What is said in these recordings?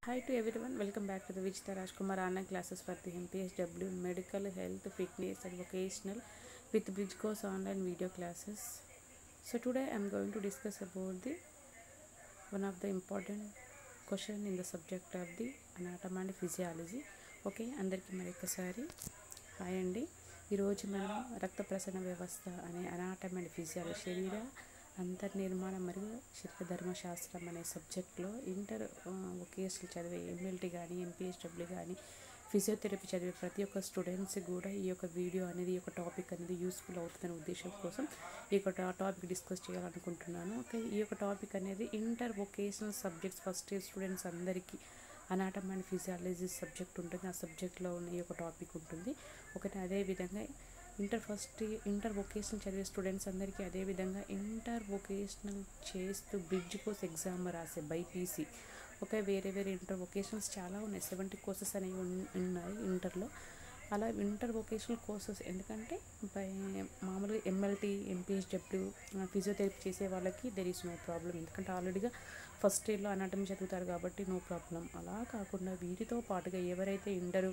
Hi to everyone, welcome back to the Vijita Rajkumar online classes for the MPSW Medical Health Fitness and Vocational with Bridge Course online video classes. So today I am going to discuss about the one of the important question in the subject of the anatomy and physiology. Okay అందరికీ మరొకసారి hi అండి ఈరోజు మనం రక్త ప్రసరణ వ్యవస్థ అనే anatomy and physiology శరీర అంతర్నిర్మాణం మరియు శరీర ధర్మశాస్త్రం అనే సబ్జెక్ట్లో ఇంటర్ ఒకేషనల్ చదివే ఎంఎల్టీ కానీ ఎంపీహెచ్డబ్ల్యూ కానీ ఫిజియోథెరపీ చదివే ప్రతి ఒక్క స్టూడెంట్స్ కూడా ఈ యొక్క వీడియో అనేది ఈ యొక్క టాపిక్ అనేది యూస్ఫుల్ అవుతుందనే ఉద్దేశం కోసం ఈ యొక్క టాపిక్ డిస్కస్ చేయాలనుకుంటున్నాను ఓకే ఈ యొక్క టాపిక్ అనేది inter vocational subjects first year students అందరికీ అనాటమ్ అండ్ ఫిజియాలజీ సబ్జెక్ట్ ఉంటుంది ఆ సబ్జెక్ట్లో ఉన్న ఈ యొక్క టాపిక్ ఉంటుంది ఒకటి అదేవిధంగా ఇంటర్ ఫస్ట్ ఇంటర్ వొకేషనల్ చదివే స్టూడెంట్స్ అందరికీ అదేవిధంగా ఇంటర్ వొకేషనల్ చేస్తూ బ్రిడ్జ్ కోర్స్ ఎగ్జామ్ రాసే బైపీసీ ఒక వేరే వేరే ఇంటర్ వొకేషనల్స్ చాలా ఉన్నాయి సెవెంటీ కోర్సెస్ అనేవి ఉన్- ఉన్నాయి ఇంటర్లో అలా ఇంటర్ వొకేషనల్ కోర్సెస్ ఎందుకంటే బై మామూలుగా ఎంఎల్టీ ఎంపీహెచ్డబ్ల్యూ ఫిజియోథెరపీ చేసే వాళ్ళకి దెర్ ఈస్ నో ప్రాబ్లం ఎందుకంటే ఆల్రెడీగా ఫస్ట్ ఇయర్లో అనాటమీ చదువుతారు కాబట్టి నో ప్రాబ్లం అలా కాకుండా వీటితో పాటుగా ఎవరైతే ఇంటరు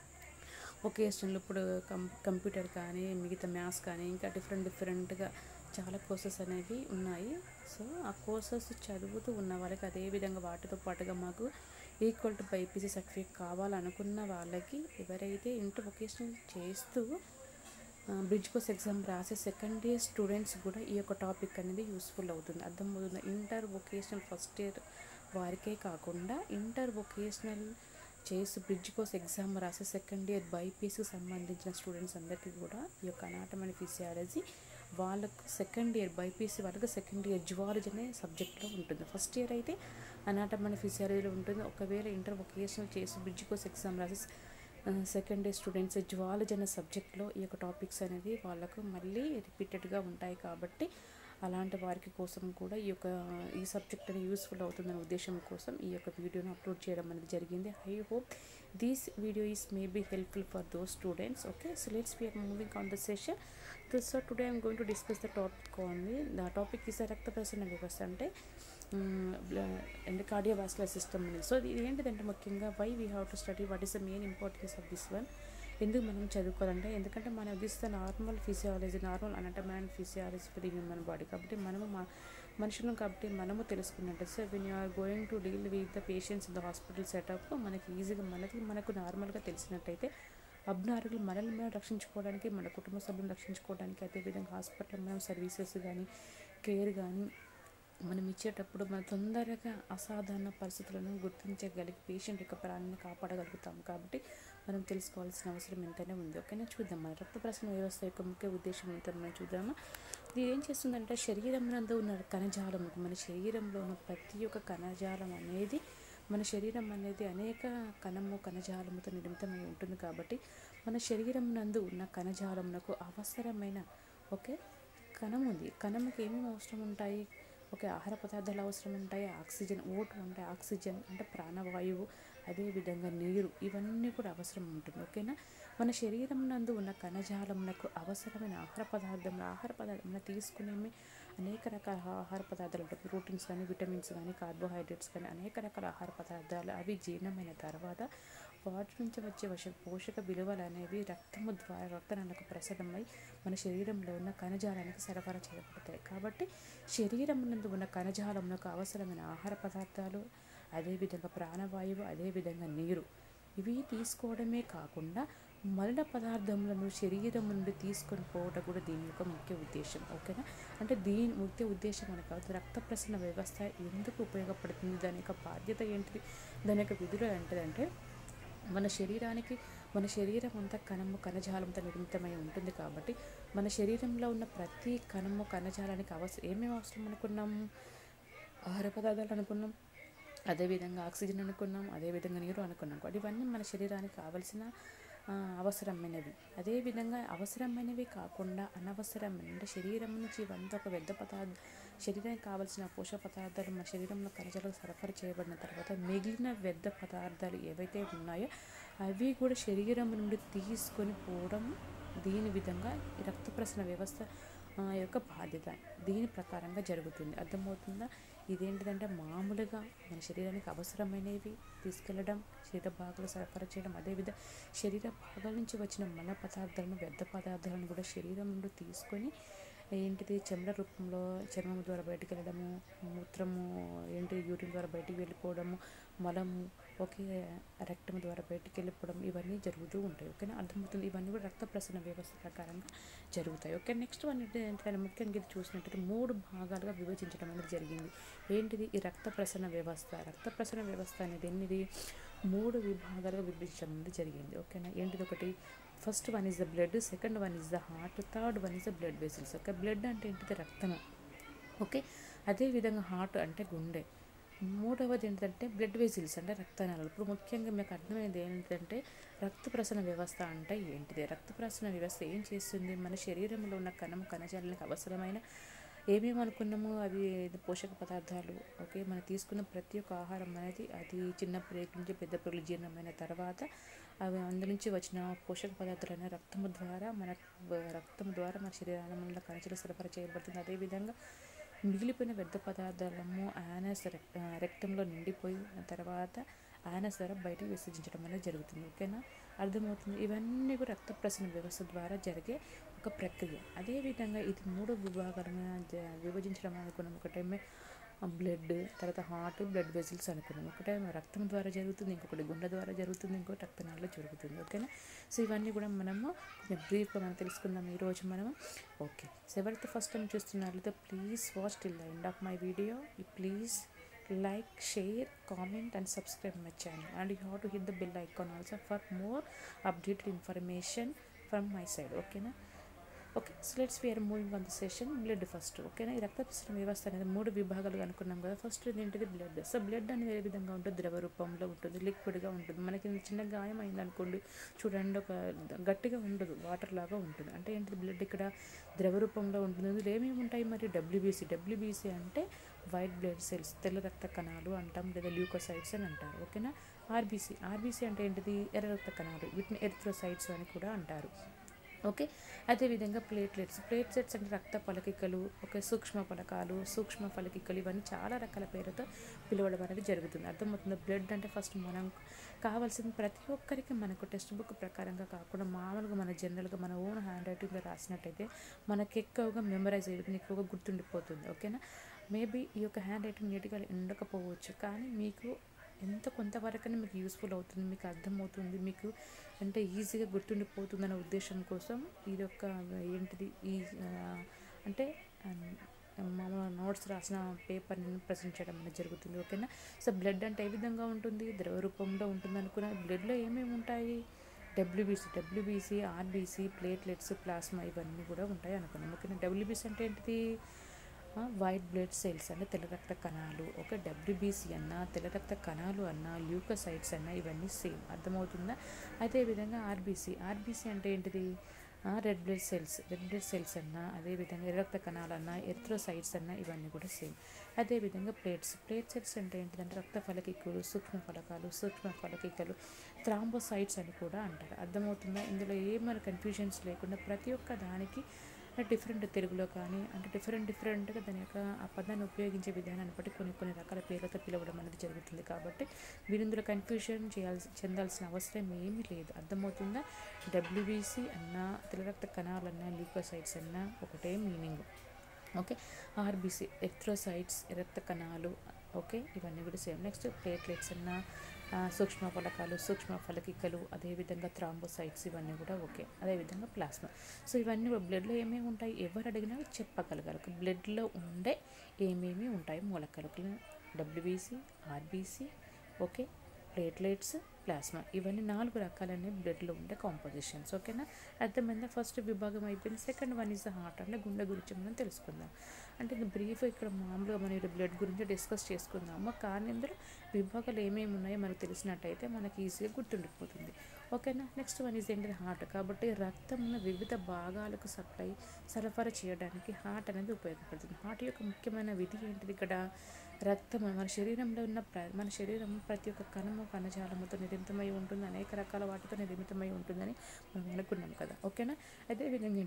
ఒకేషన్లు ఇప్పుడు కం కంప్యూటర్ కానీ మిగతా మ్యాథ్స్ కానీ ఇంకా డిఫరెంట్ డిఫరెంట్గా చాలా కోర్సెస్ అనేవి ఉన్నాయి సో ఆ కోర్సెస్ చదువుతూ ఉన్న వాళ్ళకి అదే విధంగా వాటితో పాటుగా మాకు ఈక్వల్ టు బైపీసీ సర్టిఫికేట్ కావాలనుకున్న వాళ్ళకి ఎవరైతే ఇంటర్ వొకేషనల్ చేస్తూ బ్రిడ్జ్ కోర్స్ ఎగ్జామ్ రాసే సెకండ్ ఇయర్ స్టూడెంట్స్ కూడా ఈ యొక్క టాపిక్ అనేది యూస్ఫుల్ అవుతుంది అర్థమవుతుంది ఇంటర్ వొకేషనల్ ఫస్ట్ ఇయర్ వారికే కాకుండా ఇంటర్ వొకేషనల్ చేసి బ్రిడ్జ్ కోర్స్ ఎగ్జామ్ రాసే సెకండ్ ఇయర్ బైపీసీకి సంబంధించిన స్టూడెంట్స్ అందరికీ కూడా ఈ యొక్క అనాటమ్ అండ్ ఫిజియాలజీ వాళ్ళకు సెకండ్ ఇయర్ బైపీసీ వాళ్ళకి సెకండ్ ఇయర్ జువాలజీ అనే సబ్జెక్ట్లో ఉంటుంది ఫస్ట్ ఇయర్ అయితే అనాటమ్ అండ్ ఫిజియాలజీలో ఉంటుంది ఒకవేళ ఇంటర్ వొకేషనల్ చేసి బ్రిడ్జ్ కోర్స్ ఎగ్జామ్ రాసి సెకండ్ ఇయర్ స్టూడెంట్స్ జువాలజీ అనే సబ్జెక్ట్లో ఈ యొక్క టాపిక్స్ అనేది వాళ్ళకు మళ్ళీ రిపీటెడ్గా ఉంటాయి కాబట్టి అలాంటి వారికి కోసం కూడా ఈ యొక్క ఈ సబ్జెక్ట్ అనేది యూస్ఫుల్ అవుతుందనే ఉద్దేశం కోసం ఈ యొక్క వీడియోను అప్లోడ్ చేయడం అనేది జరిగింది I hope this video is may be helpful for those students okay so let's we're moving on the session so today I'm going to discuss the topic only the topic is రక్త ప్రసరణ వ్యవస్థ అంటే and cardiovascular system అనేది so ఇది ఏంటిదంటే ముఖ్యంగా why we have to study what is the main importance of this one ఎందుకు మనం చదువుకోవాలంటే ఎందుకంటే మనం this the normal physiology normal anatomy and physiology for the human body కాబట్టి మనము మా మనుషులం కాబట్టి మనము తెలుసుకున్నట్టు so when you are going to deal with the patients in the hospital setup మనకి ఈజీగా మనకి మనకు నార్మల్గా తెలిసినట్టయితే అబ్నార్గులు మనల్ని మనం రక్షించుకోవడానికి మన కుటుంబ సభ్యులను రక్షించుకోవడానికి అదేవిధంగా హాస్పిటల్ మనం సర్వీసెస్ కానీ కేర్ కానీ మనం ఇచ్చేటప్పుడు మనం తొందరగా అసాధారణ పరిస్థితులను గుర్తించగలిగి పేషెంట్ యొక్క ప్రాణాన్ని కాపాడగలుగుతాం కాబట్టి మనం తెలుసుకోవాల్సిన అవసరం ఎంతైనా ఉంది ఓకేనా చూద్దాం మన రక్త ప్రసరణ వ్యవస్థ యొక్క ముఖ్య ఉద్దేశం ఏంటో మనం చూద్దామా ఇది ఏం చేస్తుందంటే శరీరం నందు ఉన్న కణజాలం మన శరీరంలో ఉన్న ప్రతి ఒక్క కణజాలం అనేది మన శరీరం అనేది అనేక కణము కణజాలముతో నిర్మితమై ఉంటుంది కాబట్టి మన శరీరం నందు ఉన్న కణజాలమునకు అవసరమైన ఓకే కణం ఉంది కణంకి ఏమేమి అవసరం ఉంటాయి ఓకే ఆహార పదార్థాలు అవసరం ఉంటాయి ఆక్సిజన్ ఓటు ఉంటాయి ఆక్సిజన్ అంటే ప్రాణవాయువు అదేవిధంగా నీరు ఇవన్నీ కూడా అవసరం ఉంటుంది ఓకేనా మన శరీరం నందు ఉన్న కణజాలమునకు అవసరమైన ఆహార పదార్థం ఆహార పదార్థం తీసుకునేవి అనేక రకాల ఆహార పదార్థాలు ఉంటాయి ప్రోటీన్స్ కానీ విటమిన్స్ కానీ కార్బోహైడ్రేట్స్ కానీ అనేక రకాల ఆహార పదార్థాలు అవి జీర్ణమైన తర్వాత వాటి నుంచి వచ్చే వశ పోషక విలువలు అనేవి రక్తము ద్వారా రక్తనాళకు ప్రసరమై మన శరీరంలో ఉన్న కణజాలానికి సరఫరా చేయబడతాయి కాబట్టి శరీరం నందు ఉన్న కణజాలమునకు అవసరమైన ఆహార పదార్థాలు అదేవిధంగా ప్రాణవాయువు అదేవిధంగా నీరు ఇవి తీసుకోవడమే కాకుండా మలిన పదార్థములను శరీరం నుండి తీసుకొని పోవడం కూడా దీని యొక్క ముఖ్య ఉద్దేశం ఓకేనా అంటే దీని ముఖ్య ఉద్దేశం అని కాదు రక్త ప్రసరణ వ్యవస్థ ఎందుకు ఉపయోగపడుతుంది దాని యొక్క బాధ్యత ఏంటిది దాని యొక్క విధులు ఏంటిదంటే మన శరీరానికి మన శరీరం అంతా కణము కణజాలంతో నిర్మితమై ఉంటుంది కాబట్టి మన శరీరంలో ఉన్న ప్రతి కణము కణజాలానికి అవసరం ఏమేమి అవసరం అనుకున్నాము ఆహార పదార్థాలు అనుకున్నాం అదేవిధంగా ఆక్సిజన్ అనుకున్నాం అదేవిధంగా నీరు అనుకున్నాం కాబట్టి ఇవన్నీ మన శరీరానికి కావలసిన ఆ, అవసరమైనవి అదేవిధంగా అవసరమైనవి కాకుండా అనవసరమైన అంటే శరీరం నుంచి ఇవంతా ఒక వ్యర్థ పదార్థ శరీరానికి కావలసిన పోషక పదార్థాలు మన శరీరంలో కణజాలకు సరఫరా చేయబడిన తర్వాత మిగిలిన వ్యర్థ పదార్థాలు ఏవైతే ఉన్నాయో అవి కూడా శరీరం నుండి తీసుకొని పోవడం దీని విధంగా ఈ రక్త ప్రసరణ వ్యవస్థ ఆ, యొక్క బాధ్యత దీని ప్రకారంగా జరుగుతుంది అర్థమవుతుందా ఇదేంటిదంటే మామూలుగా మన శరీరానికి అవసరమైనవి తీసుకెళ్ళడం శరీర భాగాలు సరఫరా చేయడం అదేవిధంగా శరీర భాగాల నుంచి వచ్చిన మల పదార్థాలను వ్యర్థ పదార్థాలను కూడా శరీరం నుండి తీసుకొని ఏంటిది చెమట రూపంలో చర్మం ద్వారా బయటికి వెళ్ళడము మూత్రము ఏంటి యూరిన్ ద్వారా బయటికి వెళ్ళిపోవడము మలము ఒకే రక్తం ద్వారా బయటికి వెళ్ళిపోవడం ఇవన్నీ జరుగుతూ ఉంటాయి ఓకేనా అర్థమవుతుంది ఇవన్నీ కూడా రక్త ప్రసరణ వ్యవస్థ ప్రకారంగా జరుగుతాయి ఓకే నెక్స్ట్ వన్ ఏంటంటే ముఖ్యంగా ఇది చూసినట్టయితే మూడు భాగాలుగా విభజించడం అనేది జరిగింది ఏంటిది ఈ రక్త ప్రసరణ వ్యవస్థ రక్త ప్రసరణ వ్యవస్థ అనేది ఎనిమిది మూడు విభాగాలుగా విభజించడం అనేది జరిగింది ఓకేనా ఏంటిది ఒకటి first one is the blood second one is the heart third one is the blood vessels okay blood అంటే ఏంటిది రక్తము ఓకే అదేవిధంగా హార్ట్ అంటే గుండె మూడవది ఏంటంటే బ్లడ్ వెసిల్స్ అంటే రక్తనాళాలు ఇప్పుడు ముఖ్యంగా మీకు అర్థమైంది ఏంటంటే రక్త ప్రసరణ వ్యవస్థ అంటే ఏంటిది రక్త ప్రసరణ వ్యవస్థ ఏం చేస్తుంది మన శరీరంలో ఉన్న కణం కణజాలానికి అవసరమైన ఏమేమి అనుకున్నామో అవి పోషక పదార్థాలు ఓకే మనం తీసుకున్న ప్రతి ఒక్క ఆహారం అనేది అది చిన్న ప్రేగు నుంచి పెద్ద ప్రేగులు జీర్ణమైన తర్వాత అవి అందు నుంచి వచ్చిన పోషక పదార్థాలు అనే రక్తము ద్వారా మన రక్తం ద్వారా మన శరీరంలో కణజాలు సరఫరా చేయబడుతుంది అదేవిధంగా మిగిలిపోయిన వ్యర్థ పదార్థాలము యానస్ రక్తంలో నిండిపోయి తర్వాత యానస్ ద్వారా బయటకు విసర్జించడం అనేది జరుగుతుంది ఓకేనా అర్థమవుతుంది ఇవన్నీ కూడా రక్త ప్రసరణ వ్యవస్థ ద్వారా జరిగే ఒక ప్రక్రియ అదేవిధంగా ఇది మూడు విభాగాలుగా జ- విభజించడం అనుకున్నాం ఒకటేమో బ్లడ్ తర్వాత హార్ట్ బ్లడ్ వెజిల్స్ అనుకున్నాం ఒకటేమో రక్తం ద్వారా జరుగుతుంది ఇంకొకటి గుండె ద్వారా జరుగుతుంది ఇంకోటి రక్తనాళలో జరుగుతుంది ఓకేనా సో ఇవన్నీ కూడా మనము కొంచెం బ్రీఫ్గా మనం తెలుసుకుందాం ఈరోజు మనము ఓకే సో ఎవరైతే ఫస్ట్ టైం చూస్తున్నట్లయితే please watch till the end of my video please like share comment and subscribe my channel and you have to hit the bell icon also for more updated information from my side okay na okay so let's we're moving on the session blood first ఓకేనా ఈ రక్త ప్రసరణ వ్యవస్థ అనేది మూడు విభాగాలుగా అనుకున్నాం కదా ఫస్ట్ ఏంటిది బ్లడ్ సో బ్లడ్ అనేది ఏ విధంగా ఉంటుంది ద్రవ రూపంలో ఉంటుంది లిక్విడ్గా ఉంటుంది మనకి చిన్న గాయం అయింది అనుకోండి చూడండి ఒక గట్టిగా ఉండదు వాటర్ లాగా ఉంటుంది అంటే ఏంటిది బ్లడ్ ఇక్కడ ద్రవ రూపంలో ఉంటుంది ఇందులో ఏమేమి ఉంటాయి మరి డబ్ల్యూబీసీ డబ్ల్యూబీసీ అంటే వైట్ బ్లడ్ సెల్స్ తెల్ల రక్త కణాలు అంటాం లేదా ల్యూకోసైడ్స్ అని అంటారు ఓకేనా ఆర్బీసీ ఆర్బీసీ అంటే ఏంటిది ఎర్ర రక్త కణాలు వీటిని ఎరిథ్రోసైడ్స్ అని కూడా అంటారు ఓకే అదేవిధంగా ప్లేట్లెట్స్ ప్లేట్లెట్స్ అంటే రక్త పలకికలు ఒక సూక్ష్మ పలకాలు సూక్ష్మ పలకికలు ఇవన్నీ చాలా రకాల పేరుతో పిలవడం అనేది జరుగుతుంది అర్థమవుతుంది బ్లడ్ అంటే ఫస్ట్ మనం కావాల్సిన ప్రతి ఒక్కరికి మనకు టెక్స్ట్ బుక్ ప్రకారంగా కాకుండా మామూలుగా మన జనరల్గా మన ఓన్ హ్యాండ్ రైటింగ్లో రాసినట్టయితే మనకి ఎక్కువగా మెమరైజ్ అయ్యేది ఎక్కువగా గుర్తుండిపోతుంది ఓకేనా మేబీ ఈ యొక్క హ్యాండ్ రైటింగ్ నీట్గా ఉండకపోవచ్చు కానీ మీకు ఎంత కొంతవరకైనా మీకు యూస్ఫుల్ అవుతుంది మీకు అర్థమవుతుంది మీకు అంటే ఈజీగా గుర్తుండిపోతుందనే ఉద్దేశం కోసం ఇది ఒక ఏంటిది ఈ ఆ, అంటే మామూలు నోట్స్ రాసిన పేపర్ని ప్రజెంట్ చేయడం అనేది జరుగుతుంది ఓకేనా సో బ్లడ్ అంటే ఏ విధంగా ఉంటుంది ద్రవ రూపంలో ఉంటుంది అనుకున్న బ్లడ్లో ఏమేమి ఉంటాయి WBC WBC RBC platelets plasma ఇవన్నీ కూడా ఉంటాయి అనుకున్నాం ఓకేనా డబ్ల్యూబీసీ అంటే ఏంటిది వైట్ బ్లడ్ సెల్స్ అంటే తెల్ల రక్త కణాలు ఒక డబ్ల్యూబీసీ అన్న తెల్ల రక్త కణాలు అన్న ల్యూకోసైట్స్ అన్న ఇవన్నీ సేమ్ అర్థమవుతుందా అదేవిధంగా ఆర్బీసీ ఆర్బీసీ అంటే ఏంటిది red blood cells red blood cells అన్న అదేవిధంగా ఎర్ర రక్త కణాలు అన్న ఎరిథ్రోసైట్స్ అన్న ఇవన్నీ కూడా సేమ్ అదేవిధంగా ప్లేట్స్ ప్లేట్ సెల్స్ అంటే ఏంటిదంటే రక్త ఫలకికలు సూక్ష్మ ఫలకాలు సూక్ష్మ ఫలకికలు థ్రాంబోసైట్స్ అని కూడా అంటారు అర్థమవుతుందా ఇందులో ఏమైనా కన్ఫ్యూజన్స్ లేకుండా ప్రతి ఒక్క దానికి డిఫరెంట్ తెలుగులో కానీ అంటే డిఫరెంట్ డిఫరెంట్గా దాని యొక్క ఆ పదాన్ని ఉపయోగించే విధానాన్ని బట్టి కొన్ని కొన్ని రకాల పేర్లతో పిలవడం అనేది జరుగుతుంది కాబట్టి మీరు ఇందులో కన్ఫ్యూజన్ చేయాల్సి చెందాల్సిన అవసరం ఏమీ లేదు అర్థమవుతుందా డబ్ల్యూబీసీ అన్న తెల్ల రక్త కణాలన్నా ల్యూకోసైట్స్ అన్నా ఒకటే మీనింగ్ ఓకే ఆర్బీసీ ఎరిథ్రోసైట్స్ రక్త కణాలు ఓకే ఇవన్నీ కూడా సేమ్ నెక్స్ట్ ప్లేట్లెట్స్ అన్న ఆ, సూక్ష్మ ఫలకాలు సూక్ష్మ ఫలకికలు అదేవిధంగా థ్రాంబోసైట్స్ ఇవన్నీ కూడా ఓకే అదేవిధంగా ప్లాస్మా సో ఇవన్నీ కూడా బ్లడ్లో ఏమేమి ఉంటాయి ఎవరు అడిగినా చెప్పగలగాలి ఒక బ్లడ్లో ఉండే ఏమేమి ఉంటాయి మూలకాలు WBC RBC okay platelets plasma ఇవన్నీ నాలుగు రకాలనే బ్లడ్లో ఉండే కాంపోజిషన్స్ ఓకేనా అర్థమైందా ఫస్ట్ విభాగం అయిపోయింది second one is the heart అంటే గుండె గురించి మనం తెలుసుకుందాం అంటే ఇది బ్రీఫ్ ఇక్కడ మామూలుగా మనం ఈ బ్లడ్ గురించి డిస్కస్ చేసుకుందాము కానీ ఇందులో విభాగాలు ఏమేమి ఉన్నాయో మనకు తెలిసినట్టయితే మనకి ఈజీగా గుర్తుండిపోతుంది ఓకేనా నెక్స్ట్ వన్ ఈజ్ ఏంటిది హార్ట్ కాబట్టి రక్తంను వివిధ భాగాలకు సప్లై సరఫరా చేయడానికి హార్ట్ అనేది ఉపయోగపడుతుంది హార్ట్ యొక్క ముఖ్యమైన విధి ఏంటిది ఇక్కడ రక్తం మన శరీరంలో ఉన్న ప్ర మన శరీరం ప్రతి ఒక్క కణము కణజాలముతో నిర్మితమై ఉంటుంది అనేక రకాల వాటితో నిర్మితమై ఉంటుందని మనం అనుకున్నాం కదా ఓకేనా అదేవిధంగా ఏంటి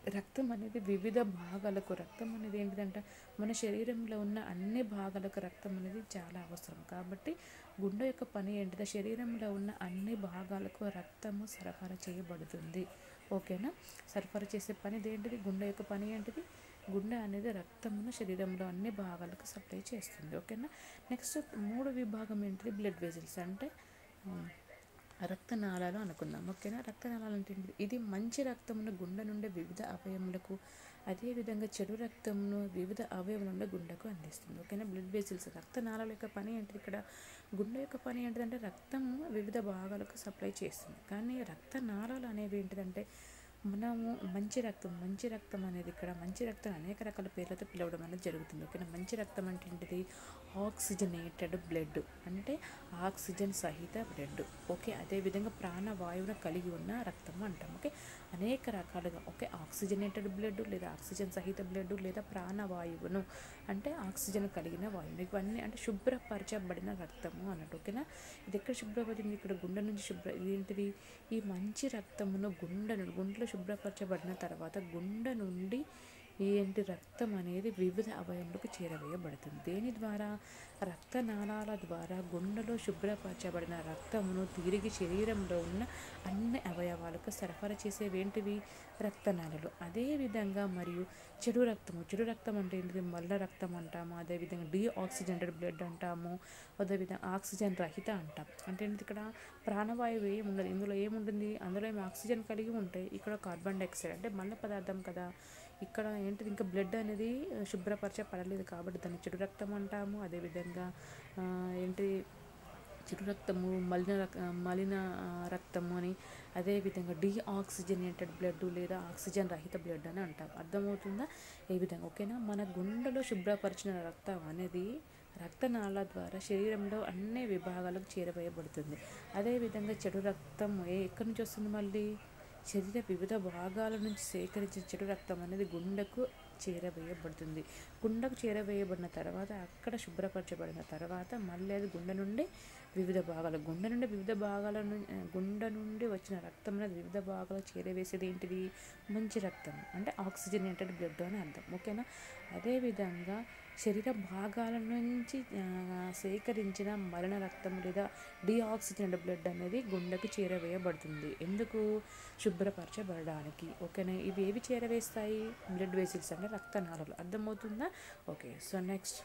రక్తం అనేది వివిధ భాగాలకు రక్తం అనేది ఏంటిదంటే మన శరీరంలో ఉన్న అన్ని భాగాలకు రక్తం అనేది చాలా అవసరం కాబట్టి గుండె యొక్క పని ఏంటిది శరీరంలో ఉన్న అన్ని భాగాలకు రక్తము సరఫరా చేయబడుతుంది ఓకేనా సరఫరా చేసే పని ఏంటిది గుండె యొక్క పని ఏంటిది గుండె అనేది రక్తమును శరీరంలో అన్ని భాగాలకు సప్లై చేస్తుంది ఓకేనా నెక్స్ట్ మూడు విభాగం ఏంటిది బ్లడ్ వెజిల్స్ అంటే ఉమ్, రక్తనాళాలు అనుకుందాం ఓకేనా రక్తనాళాలు అంటే ఏంటిది? ఇది మంచి రక్తమును గుండె నుండి వివిధ అవయములకు అదేవిధంగా చెడు రక్తమును వివిధ అవయవం నుండి గుండెకు అందిస్తుంది ఓకేనా బ్లడ్ వెజిల్స్ రక్తనాళాల యొక్క పని ఏంటిది ఇక్కడ గుండె యొక్క పని ఏంటిదంటే రక్తము వివిధ భాగాలకు సప్లై చేస్తుంది కానీ రక్తనాళాలు అనేవి ఏంటిదంటే మనము మంచి రక్తం మంచి రక్తం అనేది ఇక్కడ మంచి రక్తం అనేక రకాల పేర్లతో పిలవడం అనేది జరుగుతుంది ఓకేనా మంచి రక్తం అంటే ఏంటిది ఆక్సిజనేటెడ్ బ్లడ్ అంటే ఆక్సిజన్ సహిత బ్లడ్ ఓకే అదేవిధంగా ప్రాణవాయువును కలిగి ఉన్న రక్తం అంటాం ఓకే అనేక రకాలుగా ఓకే ఆక్సిజనేటెడ్ బ్లడ్ లేదా ఆక్సిజన్ సహిత బ్లడ్ లేదా ప్రాణవాయువును అంటే ఆక్సిజన్ కలిగిన వాయువు ఇవన్నీ అంటే శుభ్రపరచబడిన రక్తము అన్నట్టు ఓకేనా ఇది ఎక్కడ శుభ్రపడింది ఇక్కడ గుండె నుంచి శుభ్ర ఇదేంటిది ఈ మంచి రక్తమును గుండె నుండి గుండెలో శుభ్రపరచబడిన తర్వాత గుండె నుండి ఏంటి రక్తం అనేది వివిధ అవయములకు చేరవేయబడుతుంది దేని ద్వారా రక్తనాళాల ద్వారా గుండెలో శుభ్రపరచబడిన రక్తమును తిరిగి శరీరంలో ఉన్న అన్ని అవయవాలకు సరఫరా చేసేవేంటివి రక్తనాళాలు అదేవిధంగా మరియు చెడు రక్తము చెడు రక్తం అంటే ఏంటిది మల్ల రక్తం అంటాము అదేవిధంగా డీ ఆక్సిజనేటెడ్ బ్లడ్ అంటాము అదేవిధంగా ఆక్సిజన్ రహిత అంటాం అంటే ఏంటిది ఇక్కడ ప్రాణవాయువు ఏముండదు ఇందులో ఏముంటుంది అందులో ఏమి ఆక్సిజన్ కలిగి ఉంటాయి ఇక్కడ కార్బన్ డైఆక్సైడ్ అంటే మల్ల పదార్థం కదా ఇక్కడ ఏంటిది ఇంకా బ్లడ్ అనేది శుభ్రపరచబడలేదు కాబట్టి దాన్ని చెడు రక్తం అంటాము అదేవిధంగా ఆ, ఏంటి చెడు రక్తము మలిన రక్ మలిన ఆ, రక్తము అని అదేవిధంగా డీఆక్సిజనేటెడ్ బ్లడ్ లేదా ఆక్సిజన్ రహిత బ్లడ్ అని అంటాం అర్థమవుతుందా ఏ విధంగా ఓకేనా మన గుండెలో శుభ్రపరిచిన రక్తం అనేది రక్తనాళాల ద్వారా శరీరంలో అన్ని విభాగాలకు చేరవేయబడుతుంది అదేవిధంగా చెడు రక్తం ఏ ఎక్కడి నుంచి వస్తుంది మళ్ళీ శరీర వివిధ భాగాల నుంచి సేకరించిన చెడు రక్తం అనేది గుండెకు చేరవేయబడుతుంది గుండెకు చేరవేయబడిన తర్వాత అక్కడ శుభ్రపరచబడిన తర్వాత మళ్ళీ అది గుండె నుండి వివిధ భాగాలు గుండె నుండి వివిధ భాగాల నుండి గుండె నుండి వచ్చిన రక్తం అనేది వివిధ భాగాలు చేరవేసేది ఏంటిది మంచి రక్తం అంటే ఆక్సిజనేటెడ్ బ్లడ్ అని అర్థం ఓకేనా అదేవిధంగా శరీర భాగాల నుంచి ఆ, సేకరించిన మరణ రక్తం లేదా డీఆక్సిజనేటెడ్ బ్లడ్ అనేది గుండెకు చేరవేయబడుతుంది ఎందుకు శుభ్రపరచబడడానికి ఓకేనా ఇవి ఏవి చేరవేస్తాయి బ్లడ్ వెసిల్స్ అంటే రక్తనాళాలు అర్థమవుతుందా okay so next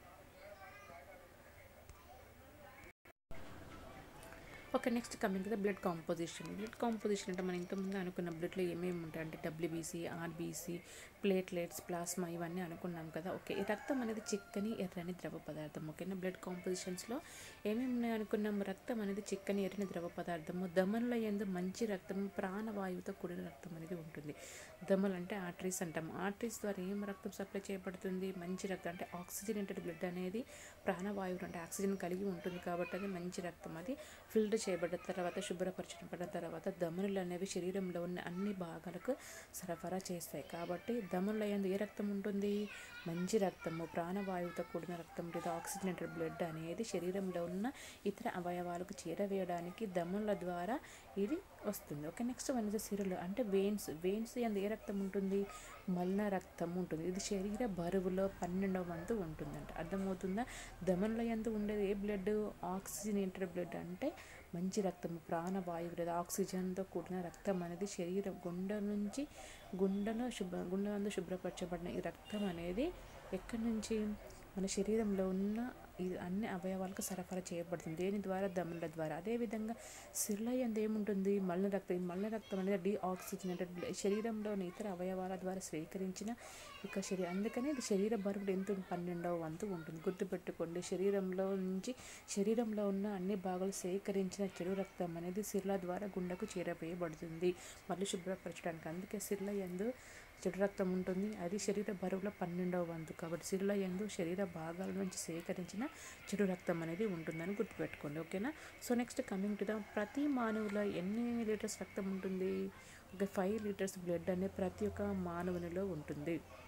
okay next coming the blood composition blood composition అంటే మనం ఇంతకుముందు అనుకున్న బ్లడ్లో ఏమేమి ఉంటాయి అంటే డబ్ల్యూబీసీ ఆర్బీసీ ప్లేట్లెట్స్ ప్లాస్మా ఇవన్నీ అనుకున్నాం కదా ఓకే ఈ రక్తం అనేది చిక్కని ఎర్రని ద్రవ పదార్థం ఓకేనా బ్లడ్ కాంపోజిషన్స్లో ఏమేమి ఉన్నాయి అనుకున్నాం రక్తం అనేది చిక్కని ఎర్రని ద్రవ పదార్థము దమనుల ఎందు మంచి రక్తం ప్రాణవాయువుతో కూడిన రక్తం అనేది ఉంటుంది దమలు అంటే ఆర్టరీస్ అంటాము ఆర్టరీస్ ద్వారా ఏం రక్తం సప్లై చేయబడుతుంది మంచి రక్తం అంటే ఆక్సిజనేటెడ్ బ్లడ్ అనేది ప్రాణవాయువు అంటే ఆక్సిజన్ కలిగి ఉంటుంది కాబట్టి అది మంచి రక్తం అది ఫిల్టర్ చేయబడ్డ తర్వాత శుభ్రపరచబడిన తర్వాత దమనులు అనేవి శరీరంలో ఉన్న అన్ని భాగాలకు సరఫరా చేస్తాయి కాబట్టి దమనుల యందు ఏ రక్తం ఉంటుంది మంచి రక్తము ప్రాణవాయువుతో కూడిన రక్తం లేదా ఆక్సిజనేటెడ్ బ్లడ్ అనేది శరీరంలో ఉన్న ఇతర అవయవాలకు చేరవేయడానికి దమనుల ద్వారా ఇది వస్తుంది ఓకే నెక్స్ట్ వన్ ఇస్ సిరులు అంటే వెయిన్స్ వెయిన్స్ ఎందు ఏ రక్తం ఉంటుంది మలిన రక్తం ఉంటుంది ఇది శరీర బరువులో పన్నెండవ వంతు ఉంటుందంట అర్థమవుతుందా దమనుల ఎందు ఉండేది ఏ బ్లడ్ ఆక్సిజనేటెడ్ బ్లడ్ అంటే మంచి రక్తం ప్రాణవాయువు లేదా ఆక్సిజన్తో కూడిన రక్తం అనేది శరీరం గుండె నుంచి గుండెను శుభ్ర గుండె నందు శుభ్రపరచబడిన ఈ రక్తం అనేది ఎక్కడి నుంచి మన శరీరంలో ఉన్న ఈ అన్ని అవయవాలకు సరఫరా చేయబడుతుంది దేని ద్వారా దమ్ముల ద్వారా అదేవిధంగా సిర్లయందు ఏముంటుంది మలిన రక్తం ఈ మలిన రక్తం అనేది డీఆక్సిజనేటెడ్ శరీరంలోని ఇతర అవయవాల ద్వారా స్వీకరించిన ఇక శరీరం అందుకని ఇది శరీర బరువులు ఎంత ఉంటుంది? పన్నెండవ వంతు ఉంటుంది గుర్తుపెట్టుకోండి శరీరంలో నుంచి శరీరంలో ఉన్న అన్ని భాగాలు సేకరించిన చెడు రక్తం అనేది సిర్ల ద్వారా గుండెకు చేరవేయబడుతుంది మళ్ళీ శుభ్రపరచడానికి అందుకే సిర్ల ఎందు చెడు రక్తం ఉంటుంది అది శరీర బరువులో పన్నెండవ వంతు కాబట్టి సిర్ల ఎందు శరీర భాగాల నుంచి సేకరించిన చెడు రక్తం అనేది ఉంటుందని గుర్తుపెట్టుకోండి ఓకేనా so next coming to the ప్రతి మానవులో ఎన్ని లీటర్స్ రక్తం ఉంటుంది ఒక ఫైవ్ లీటర్స్ బ్లడ్ అనేది ప్రతి ఒక్క మానవునిలో ఉంటుంది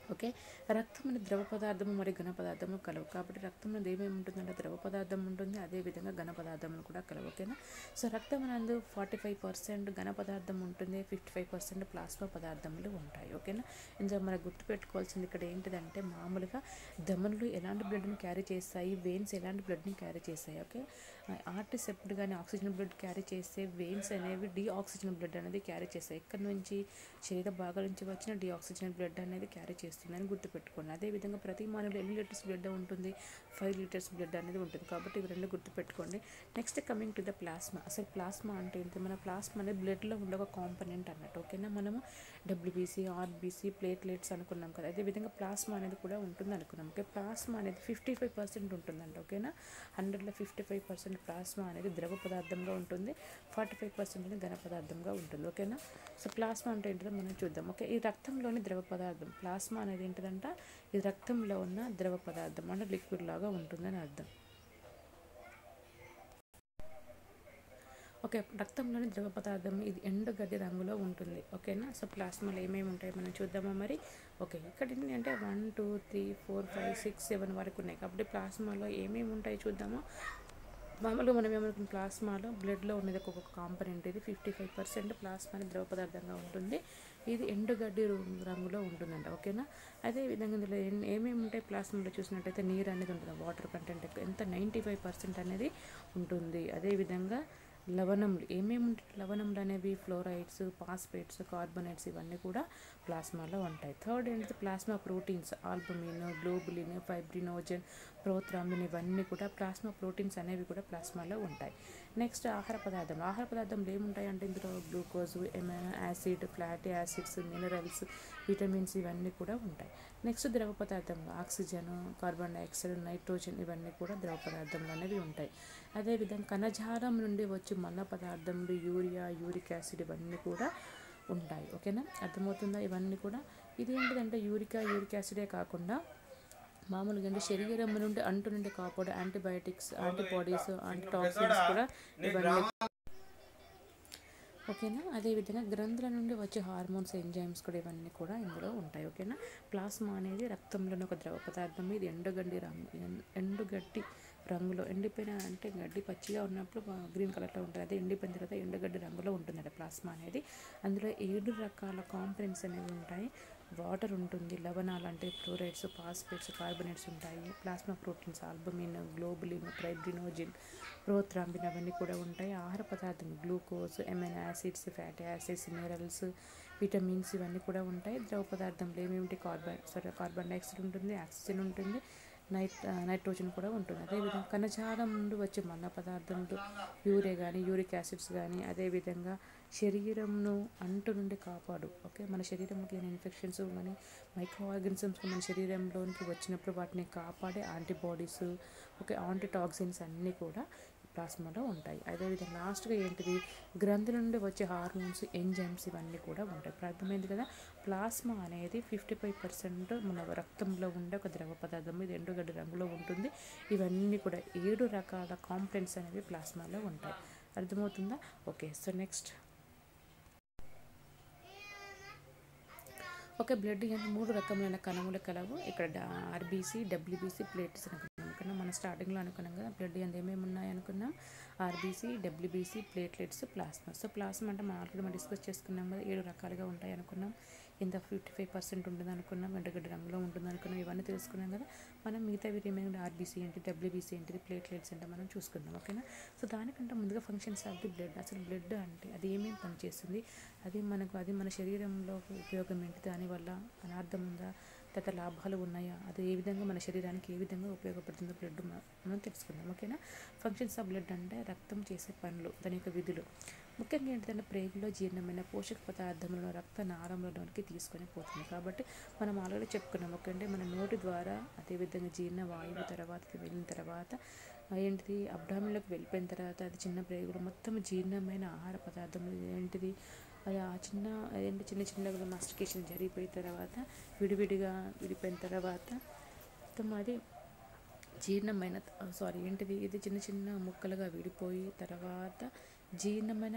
ఓకే రక్తం అనేది ద్రవ పదార్థము మరియు ఘన పదార్థము కలవు కాబట్టి రక్తం అనేది ఏమేమి ఉంటుందంటే ద్రవ పదార్థం ఉంటుంది అదేవిధంగా ఘన పదార్థములు కూడా కలవు ఓకేనా సో రక్తం నందు ఫార్టీ ఫైవ్ పర్సెంట్ ఘన పదార్థం ఉంటుంది ఫిఫ్టీ ఫైవ్ పర్సెంట్ ప్లాస్మా పదార్థములు ఉంటాయి ఓకేనా ఇందులో మనం గుర్తుపెట్టుకోవాల్సింది ఇక్కడ ఏంటిదంటే మామూలుగా ధమనులు ఎలాంటి బ్లడ్ని క్యారీ చేస్తాయి వెయిన్స్ ఎలాంటి బ్లడ్ని క్యారీ చేస్తాయి ఓకే ఆర్టీ సెప్ట్ కానీ ఆక్సిజన్ బ్లడ్ క్యారీ చేస్తే వెయిన్స్ అనేవి డీ ఆక్సిజన్ బ్లడ్ అనేది క్యారీ చేస్తాయి ఎక్కడి నుంచి శరీర భాగాల నుంచి వచ్చిన డీ ఆక్సిజన్ బ్లడ్ అనేది క్యారీ చేస్తుందని గుర్తుపెట్టుకోండి అదేవిధంగా ప్రతి మానవుడు ఎన్ని లీటర్స్ బ్లడ్ ఉంటుంది ఫైవ్ లీటర్స్ బ్లడ్ అనేది ఉంటుంది కాబట్టి ఇవి రెండు గుర్తుపెట్టుకోండి next coming to the plasma అసలు ప్లాస్మా అంటే ఏంటి మన ప్లాస్మా అనేది బ్లడ్లో ఉండే ఒక కాంపనెంట్ అన్నట్టు ఓకేనా మనము డబ్ల్యూబీసీ ఆర్బీసీ ప్లేట్లెట్స్ అనుకున్నాం కదా అదేవిధంగా ప్లాస్మా అనేది కూడా ఉంటుంది అనుకున్నాం ఓకే ప్లాస్మా అనేది ఫిఫ్టీ ఫైవ్ పర్సెంట్ ఉంటుందండి ఓకేనా హండ్రెడ్లో ఫిఫ్టీ ఫైవ్ పర్సెంట్ ప్లాస్మా అనేది ద్రవ పదార్థంగా ఉంటుంది ఫార్టీ ఫైవ్ పర్సెంట్ అనేది ఘన పదార్థంగా ఉంటుంది ఓకేనా సో ప్లాస్మా అంటే ఏంటిదో మనం చూద్దాం ఓకే ఈ రక్తంలోని ద్రవ పదార్థం ప్లాస్మా అనేది ఏంటిదంట ఇది రక్తంలో ఉన్న ద్రవ పదార్థం అంటే లిక్విడ్ లాగా ఉంటుందని అర్థం ఓకే రక్తంలోని ద్రవ పదార్థం ఇది ఎండుగడ్డి రంగులో ఉంటుంది ఓకేనా సో ప్లాస్మాలో ఏమేమి ఉంటాయి మనం చూద్దామా మరి ఓకే ఇక్కడ ఏంటి అంటే one two three four five six seven వరకు ఉన్నాయి కాబట్టి ప్లాస్మాలో ఏమేమి ఉంటాయి చూద్దామా మామూలుగా మనం ఏమనుకున్న ప్లాస్మాలో బ్లడ్లో ఉన్నది ఒక్కొక్క కాంపనెంట్ ఇది ఫిఫ్టీ ఫైవ్ పర్సెంట్ ప్లాస్మా అనేది ద్రవ పదార్థంగా ఉంటుంది ఇది ఎండుగడ్డి రు- రంగులో ఉంటుందంట ఓకేనా అదే విధంగా ఇందులో ఎన్- ఏమేమి ఉంటాయి ప్లాస్మాలో చూసినట్టయితే నీరు అనేది ఉంటుంది వాటర్ కంటెంట్ ఎక్కువ ఎంత నైంటీ ఫైవ్ పర్సెంట్ అనేది ఉంటుంది అదేవిధంగా లవణములు ఏమేమి ఉంటాయి లవణములు అనేవి ఫ్లోరైడ్స్ పాస్పేట్స్ కార్బోనేట్స్ ఇవన్నీ కూడా ప్లాస్మాలో ఉంటాయి థర్డ్ ఏంటి plasma proteins albumin globulin fibrinogen prothrombin ఇవన్నీ కూడా ప్లాస్మా ప్రోటీన్స్ అనేవి కూడా ప్లాస్మాలో ఉంటాయి నెక్స్ట్ ఆహార పదార్థం ఆహార పదార్థంలో ఏముంటాయి అంటే ఇందులో glucose amino acid fatty acids minerals vitamins ఇవన్నీ కూడా ఉంటాయి నెక్స్ట్ ద్రవ పదార్థంలో ఆక్సిజన్ కార్బన్ డైఆక్సైడ్ నైట్రోజన్ ఇవన్నీ కూడా ద్రవ పదార్థంలో అనేవి ఉంటాయి అదేవిధంగా కణజాలం నుండి వచ్చి మల్ల పదార్థములు యూరియా యూరిక్ యాసిడ్ ఇవన్నీ కూడా ఉంటాయి ఓకేనా అర్థమవుతుందా ఇవన్నీ కూడా ఇది ఏంటిదంటే యూరికా యూరిక్ యాసిడే కాకుండా మామూలుగా అంటే శరీరం నుండి అంటు నుండి కాపాడే యాంటీబయాటిక్స్ యాంటీబాడీస్ యాంటీటాక్సిన్స్ కూడా ఇవన్నీ ఓకేనా అదేవిధంగా గ్రంథుల నుండి వచ్చే హార్మోన్స్ ఎంజైమ్స్ కూడా ఇవన్నీ కూడా ఇందులో ఉంటాయి ఓకేనా ప్లాస్మా అనేది రక్తంలోని ఒక ద్రవ పదార్థం ఇది ఎండుగడ్డి రంగు ఎన్- ఎండుగడ్డి రంగులో ఎండిపోయిన అంటే గడ్డి పచ్చిగా ఉన్నప్పుడు గ్రీన్ కలర్లో ఉంటుంది అదే ఎండిపోయిన తర్వాత ఎండుగడ్డి రంగులో ఉంటుందట ప్లాస్మా అనేది అందులో ఏడు రకాల కాంపనెంట్స్ అనేవి ఉంటాయి వాటర్ ఉంటుంది లవణాలు అంటే ఫ్లోరైడ్స్ పాస్పేట్స్ కార్బోనేట్స్ ఉంటాయి plasma proteins albumin globulin fibrinogen prothrombin అవన్నీ కూడా ఉంటాయి ఆహార పదార్థం glucose amino acids fatty acids minerals vitamins ఇవన్నీ కూడా ఉంటాయి ద్రవ పదార్థంలో ఏమేమిటి కార్బన్ సారీ కార్బన్ డైఆక్సైడ్ ఉంటుంది ఆక్సిజన్ ఉంటుంది నైట్ నైట్రోజన్ కూడా ఉంటుంది అదేవిధంగా కణజాలం నుండి వచ్చే మల్ల పదార్థములు యూరియా కానీ యూరిక్ యాసిడ్స్ కానీ అదేవిధంగా శరీరంను అంటు నుండి కాపాడు ఓకే మన శరీరంకి ఏమైనా ఇన్ఫెక్షన్స్ కానీ మైక్రో ఆర్గనిజమ్స్ మన శరీరంలోనికి వచ్చినప్పుడు వాటిని కాపాడే యాంటీబాడీస్ ఓకే యాంటీటాక్సిన్స్ అన్నీ కూడా ప్లాస్మాలో ఉంటాయి అదేవిధంగా లాస్ట్గా ఏంటిది గ్రంథుల నుండి వచ్చే హార్మోన్స్ ఎంజైమ్స్ ఇవన్నీ కూడా ఉంటాయి ఇప్పుడు అర్థమైంది కదా ప్లాస్మా అనేది ఫిఫ్టీ ఫైవ్ పర్సెంట్ మన రక్తంలో ఉండే ఒక ద్రవ పదార్థం ఇది ఎండుగడ్డి రంగులో ఉంటుంది ఇవన్నీ కూడా ఏడు రకాల కాంప్లెంట్స్ అనేవి ప్లాస్మాలో ఉంటాయి అర్థమవుతుందా ఓకే సో నెక్స్ట్ ఒక బ్లడ్ అంటే మూడు రకములైన కణములు కలవు ఇక్కడ ఆర్బీసీ డబ్ల్యూబీసీ ప్లేట్స్ అనుకున్నాం అనుకున్నాం మనం స్టార్టింగ్లో అనుకున్నాం కదా బ్లడ్ ఎంత ఏమేమి ఉన్నాయి అనుకున్నాం RBC WBC platelets plasma so plasma అంటే మనం ఆల్రెడీ మనం డిస్కస్ చేసుకున్నాం కదా ఏడు రకాలుగా ఉంటాయి అనుకున్నాం ఇంత ఫిఫ్టీ ఫైవ్ పర్సెంట్ ఉంటుంది అనుకున్నాం ఎండగడ్డ రంగులో ఉంటుంది అనుకున్నాం ఇవన్నీ తెలుసుకున్నాం కదా మనం మిగతావి రిమైనింగ్ ఆర్బీసీ ఏంటి డబ్ల్యూబీసీ ఏంటిది ప్లేట్లెట్స్ ఏంటో మనం చూసుకుందాం ఓకేనా సో దానికంటే ముందుగా ఫంక్షన్స్ ఆఫ్ ది బ్లడ్ అసలు బ్లడ్ అంటే అది ఏమేమి పనిచేస్తుంది అది మనకు అది మన శరీరంలో ఉపయోగం ఏంటి దానివల్ల అనార్థం ఉందా తర్వాత లాభాలు ఉన్నాయా అది ఏ విధంగా మన శరీరానికి ఏ విధంగా ఉపయోగపడుతుందో బ్లడ్ మనం తెలుసుకుందాం ఓకేనా ఫంక్షన్స్ ఆఫ్ బ్లడ్ అంటే రక్తం చేసే పనులు దాని యొక్క విధులు ముఖ్యంగా ఏంటంటే ప్రేగులో జీర్ణమైన పోషక పదార్థములను రక్త నాళంలోనికి తీసుకొని పోతుంది కాబట్టి మనం ఆల్రెడీ చెప్పుకున్నాం ఓకే మన నోటి ద్వారా అదేవిధంగా జీర్ణ వాయువు తర్వాత ఇది వెళ్ళిన తర్వాత ఏంటిది అబ్డామిన్లోకి వెళ్ళిపోయిన తర్వాత అది చిన్న ప్రేగులు మొత్తం జీర్ణమైన ఆహార పదార్థం ఏంటిది అది ఆ చిన్న ఏంటి చిన్న చిన్నగా మాస్టికేషన్ జరిగిపోయిన తర్వాత విడివిడిగా విడిపోయిన తర్వాత మొత్తం అది జీర్ణమైన సారీ ఏంటిది ఇది చిన్న చిన్న ముక్కలుగా విడిపోయి తర్వాత జీర్ణమైన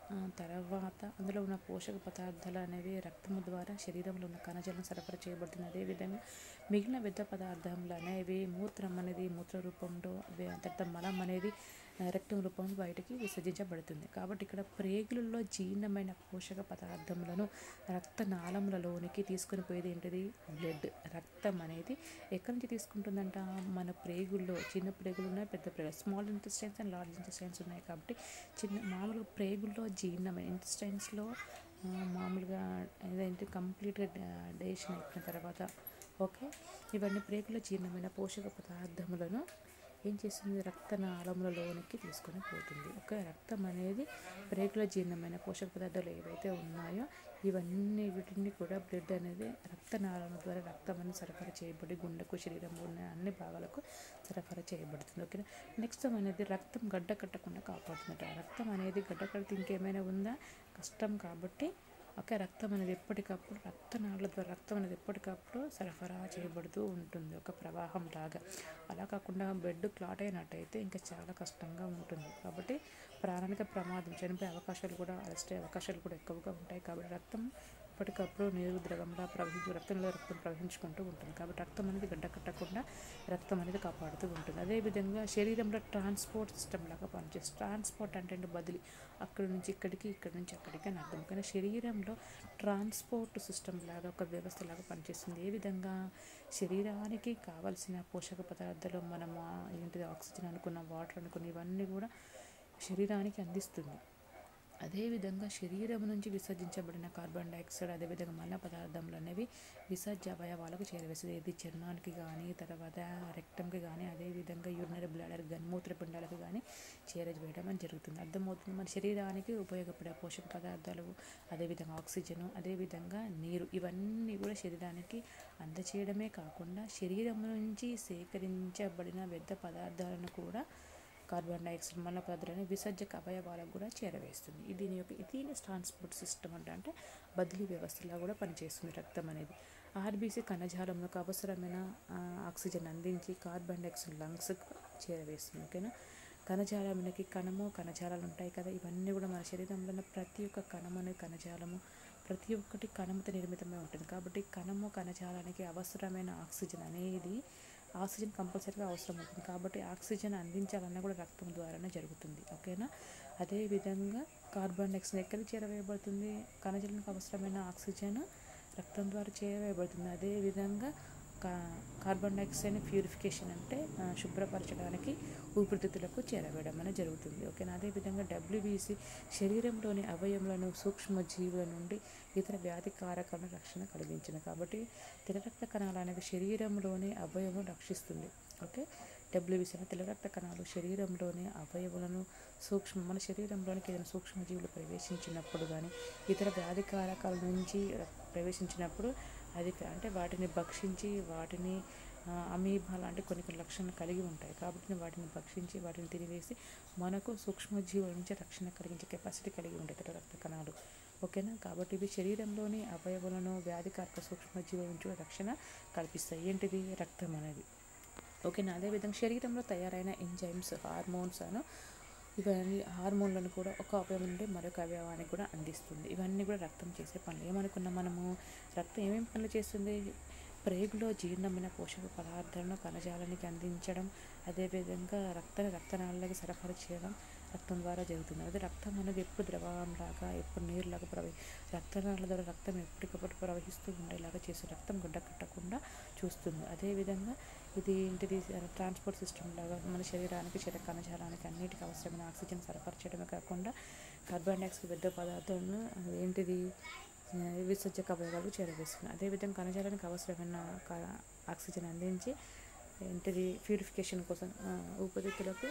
ఆ, తర్వాత అందులో ఉన్న పోషక పదార్థాలు అనేవి రక్తము ద్వారా శరీరంలో ఉన్న కణజాలం సరఫరా చేయబడుతుంది అదేవిధంగా మిగిలిన వ్యర్థ పదార్థములు అనేవి మూత్రం అనేది మూత్ర రూపంలో వే- తర్వాత మలం అనేది ఆ, రక్తం రూపంలో బయటికి విసర్జించబడుతుంది కాబట్టి ఇక్కడ ప్రేగులలో జీర్ణమైన పోషక పదార్థములను రక్తనాళములలోనికి తీసుకుని పోయేది ఏంటిది బ్లడ్ రక్తం అనేది ఎక్కడి నుంచి తీసుకుంటుందంట మన ప్రేగుల్లో చిన్న ప్రేగులు ఉన్నాయి పెద్ద ప్రేగులు small intestines and large intestines ఉన్నాయి కాబట్టి చిన్న మామూలుగా ప్రేగుల్లో జీర్ణమైన ఇంటెస్టైన్స్లో మామూలుగా ఏదంటే కంప్లీట్గా డైజెషన్ అయిపోయిన తర్వాత ఓకే ఇవన్నీ ప్రేగుల జీర్ణమైన పోషక పదార్థములను ఏం చేస్తుంది రక్తనాళములలోనికి తీసుకొని పోతుంది ఓకే రక్తం అనేది ప్రేగుల జీర్ణమైన పోషక పదార్థాలు ఏవైతే ఉన్నాయో ఇవన్నీ వీటిని కూడా బ్లడ్ అనేది రక్తనాళం ద్వారా రక్తం అనేది సరఫరా చేయబడి గుండెకు శరీరంలో ఉన్న అన్ని భాగాలకు సరఫరా చేయబడుతుంది ఓకేనా నెక్స్ట్ అనేది రక్తం గడ్డ కట్టకుండా కాపాడుతుందట రక్తం అనేది గడ్డ కడితే ఇంకేమైనా ఉందా కష్టం కాబట్టి ఓకే రక్తం అనేది ఎప్పటికప్పుడు రక్తనాళాల ద్వారా రక్తం అనేది ఎప్పటికప్పుడు సరఫరా చేయబడుతూ ఉంటుంది ఒక ప్రవాహం లాగా అలా కాకుండా బెడ్ క్లాట్ అయినట్టయితే ఇంకా చాలా కష్టంగా ఉంటుంది కాబట్టి ప్రాణానికి ప్రమాదం చనిపోయే అవకాశాలు కూడా అరెస్ట్ అయ్యే అవకాశాలు కూడా ఎక్కువగా ఉంటాయి కాబట్టి రక్తం ఎప్పటికప్పుడు నీరు ద్రవంలా ప్రవహించు రక్తంలో రక్తం ప్రవహించుకుంటూ ఉంటుంది కాబట్టి రక్తం అనేది గడ్డ కట్టకుండా రక్తం అనేది కాపాడుతూ ఉంటుంది అదేవిధంగా శరీరంలో ట్రాన్స్పోర్ట్ సిస్టమ్ లాగా పనిచేస్తుంది ట్రాన్స్పోర్ట్ అంటే ఏంటి బదిలీ అక్కడి నుంచి ఇక్కడికి ఇక్కడి నుంచి అక్కడికి అని అర్థం కానీ శరీరంలో ట్రాన్స్పోర్ట్ సిస్టమ్ లాగా ఒక వ్యవస్థ లాగా పనిచేస్తుంది ఏ విధంగా శరీరానికి కావలసిన పోషక పదార్థాలు మనం ఆ, ఏంటిది ఆక్సిజన్ అనుకున్న వాటర్ అనుకున్న ఇవన్నీ కూడా శరీరానికి అందిస్తుంది అదేవిధంగా శరీరం నుంచి విసర్జించబడిన కార్బన్ డైఆక్సైడ్ అదేవిధంగా మల పదార్థములు అనేవి విసర్జ అవయవాలకు చేరవేస్తుంది ఇది చర్మానికి కానీ తర్వాత రెక్టంకి కానీ అదేవిధంగా యూరినరీ బ్లాడర్ కానీ మూత్రపిండాలకు కానీ చేరవేయడం అని జరుగుతుంది అర్థమవుతుంది మన శరీరానికి ఉపయోగపడే పోషక పదార్థాలు అదేవిధంగా ఆక్సిజన్ అదేవిధంగా నీరు ఇవన్నీ కూడా శరీరానికి అందచేయడమే కాకుండా శరీరం నుంచి సేకరించబడిన వ్యర్థ పదార్థాలను కూడా కార్బన్ డైఆక్సైడ్ మల పదార్థాలను విసర్జక అవయవాలకు కూడా చేరవేస్తుంది ఇది దీని యొక్క దీని ట్రాన్స్పోర్ట్ సిస్టమ్ అంటే అంటే బదిలీ వ్యవస్థలా కూడా పనిచేస్తుంది రక్తం అనేది ఆర్బీసీ కణజాలంలోకి అవసరమైన ఆ, ఆక్సిజన్ అందించి కార్బన్ డైఆక్సైడ్ లంగ్స్కి చేరవేస్తుంది ఓకేనా కణజాలమునకి కణము కణజాలాలు ఉంటాయి కదా ఇవన్నీ కూడా మన శరీరంలో ఉన్న ప్రతి ఒక్క కణము అనే కణజాలము ప్రతి ఒక్కటి కణముతో నిర్మితమై ఉంటుంది కాబట్టి కణము కణజాలానికి అవసరమైన ఆక్సిజన్ అనేది ఆక్సిజన్ కంపల్సరీగా అవసరం ఉంటుంది కాబట్టి ఆక్సిజన్ అందించాలన్నా కూడా రక్తం ద్వారానే జరుగుతుంది ఓకేనా అదేవిధంగా కార్బన్ డైఆక్సైడ్ ఎక్కడికి చేరవేయబడుతుంది కణజాలానికి అవసరమైన ఆక్సిజన్ రక్తం ద్వారా చేరవేయబడుతుంది అదేవిధంగా కా కార్బన్ డైఆక్సైడ్ని ప్యూరిఫికేషన్ అంటే ఆ, శుభ్రపరచడానికి ఊపిరితిత్తులకు చేరవేయడం అనేది జరుగుతుంది ఓకేనా అదేవిధంగా డబ్ల్యూబీసీ శరీరంలోని అవయములను సూక్ష్మ జీవుల నుండి ఇతర వ్యాధి కారకాలను రక్షణ కలిగించింది కాబట్టి తెల్ల రక్త కణాలు అనేవి శరీరంలోని అవయవం రక్షిస్తుంది ఓకే డబ్ల్యూబీసీ అంటే తెల్ల రక్త కణాలు శరీరంలోని అవయవులను సూక్ష్మ మన శరీరంలోనికి ఏదైనా సూక్ష్మజీవులు ప్రవేశించినప్పుడు కానీ ఇతర వ్యాధి కారకాల నుంచి ప్రవేశించినప్పుడు అది అంటే వాటిని భక్షించి వాటిని ఆ, అమీబా లాంటి కొన్ని కొన్ని లక్షణాలు కలిగి ఉంటాయి కాబట్టి వాటిని భక్షించి వాటిని తినివేసి మనకు సూక్ష్మజీవుల నుంచి రక్షణ కలిగించే కెపాసిటీ కలిగి ఉంటాయి తెల్ల రక్త కణాలు ఓకేనా కాబట్టి ఇవి శరీరంలోని అవయవులను వ్యాధికారక సూక్ష్మజీవుల నుంచి కూడా రక్షణ కల్పిస్తాయి ఏంటిది రక్తం అనేది ఓకేనా అదేవిధంగా శరీరంలో తయారైన ఎంజైమ్స్ హార్మోన్స్ అను ఇవన్నీ హార్మోన్లను కూడా ఒక అవయవం నుండి మరొక అవయవానికి కూడా అందిస్తుంది ఇవన్నీ కూడా రక్తం చేసే పనులు ఏమనుకున్నాం మనము రక్తం ఏమేమి పనులు చేస్తుంది ప్రేగులో జీర్ణమైన పోషక పదార్థాలను కణజాలానికి అందించడం అదేవిధంగా రక్తాన్ని రక్తనాళాలకి సరఫరా చేయడం రక్తం ద్వారా జరుగుతుంది అదే రక్తం అనేది ఎప్పుడు ద్రవంలాగా ఎప్పుడు నీరులాగా ప్రవహి రక్తనాళాల ద్వారా రక్తం ఎప్పటికప్పుడు ప్రవహిస్తూ ఉండేలాగా చేసి రక్తం గుడ్డ కట్టకుండా చూస్తుంది అదేవిధంగా ఇది ఏంటిది ట్రాన్స్పోర్ట్ సిస్టమ్ లాగా మన శరీరానికి శరీర కణజాలానికి అన్నిటికీ అవసరమైన ఆక్సిజన్ సరఫరా చేయడమే కాకుండా కార్బన్ డైఆక్సైడ్ పెద్ద పదార్థాలను అది ఏంటిది ఆ, విసర్జక అవయవాలకు చేరవేస్తుంది అదేవిధంగా కణజాలానికి అవసరమైన కా- ఆక్సిజన్ అందించి ఏంటిది ప్యూరిఫికేషన్ కోసం ఆ, ఊపిరితిత్తులకు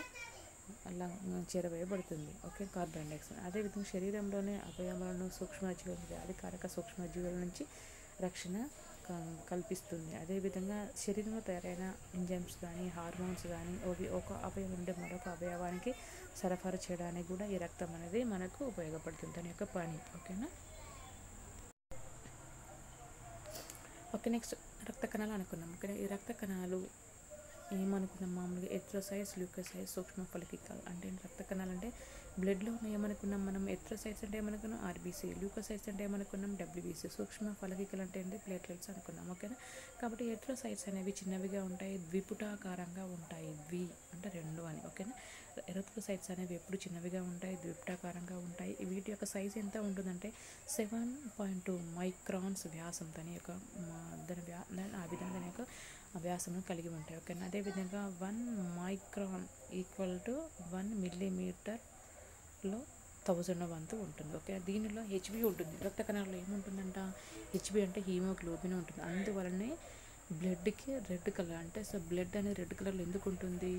అలా చేరవేయబడుతుంది ఓకే కార్బన్ డైఆక్సైడ్ అదేవిధంగా శరీరంలోని అవయవాలను సూక్ష్మజీవులు వ్యాధికారక సూక్ష్మజీవుల నుంచి రక్షణ క- కల్పిస్తుంది అదేవిధంగా శరీరంలో తయారైన ఎంజైమ్స్ కానీ హార్మోన్స్ కానీ అవి ఒక అవయవం నుండి మరొక అవయవానికి సరఫరా చేయడానికి కూడా ఈ రక్తం అనేది మనకు ఉపయోగపడుతుంది దాని యొక్క పని ఓకేనా ఓకే నెక్స్ట్ రక్త కణాలు అనుకున్నాం ఓకే ఈ రక్త కణాలు ఏమనుకున్నాం మామూలుగా ఎథ్రోసైజ్ ల్యూకోసైజ్ సూక్ష్మ ఫలికికలు అంటే ఏంటి రక్త కణాలు అంటే బ్లడ్లో ఏమనుకున్నాం మనం ఎథ్రోసైట్స్ అంటే ఏమనుకున్నాం ఆర్బీసీ ల్యూకోసైట్స్ అంటే ఏమనుకున్నాం డబ్ల్యూబీసీ సూక్ష్మ ఫలకికలు అంటే ఏంటి ప్లేట్లెట్స్ అనుకున్నాం ఓకేనా కాబట్టి ఎథ్రోసైట్స్ అనేవి చిన్నవిగా ఉంటాయి ద్విపుటాకారంగా ఉంటాయి ద్వి అంటే రెండు అని ఓకేనా ఎరథ్రోసైట్స్ అనేవి ఎప్పుడు చిన్నవిగా ఉంటాయి ద్విపుటాకారంగా ఉంటాయి వీటి యొక్క సైజ్ ఎంత ఉంటుందంటే సెవెన్ పాయింట్ టూ మైక్రాన్స్ వ్యాసం దాని యొక్క మా- దాని వ్యా దాని ఆ విధంగా దాని యొక్క వ్యాసము కలిగి ఉంటాయి ఓకేనా అదేవిధంగా one micron equal to one మిల్లీమీటర్లో థౌజండ్ వంతు ఉంటుంది ఓకే దీనిలో హెచ్బి ఉంటుంది రక్త కణాల్లో ఏముంటుందంట హెచ్బి అంటే హీమోగ్లోబిన్ ఉంటుంది అందువలనే బ్లడ్కి రెడ్ కలర్ అంటే సో బ్లడ్ అనేది రెడ్ కలర్లో ఎందుకు ఉంటుంది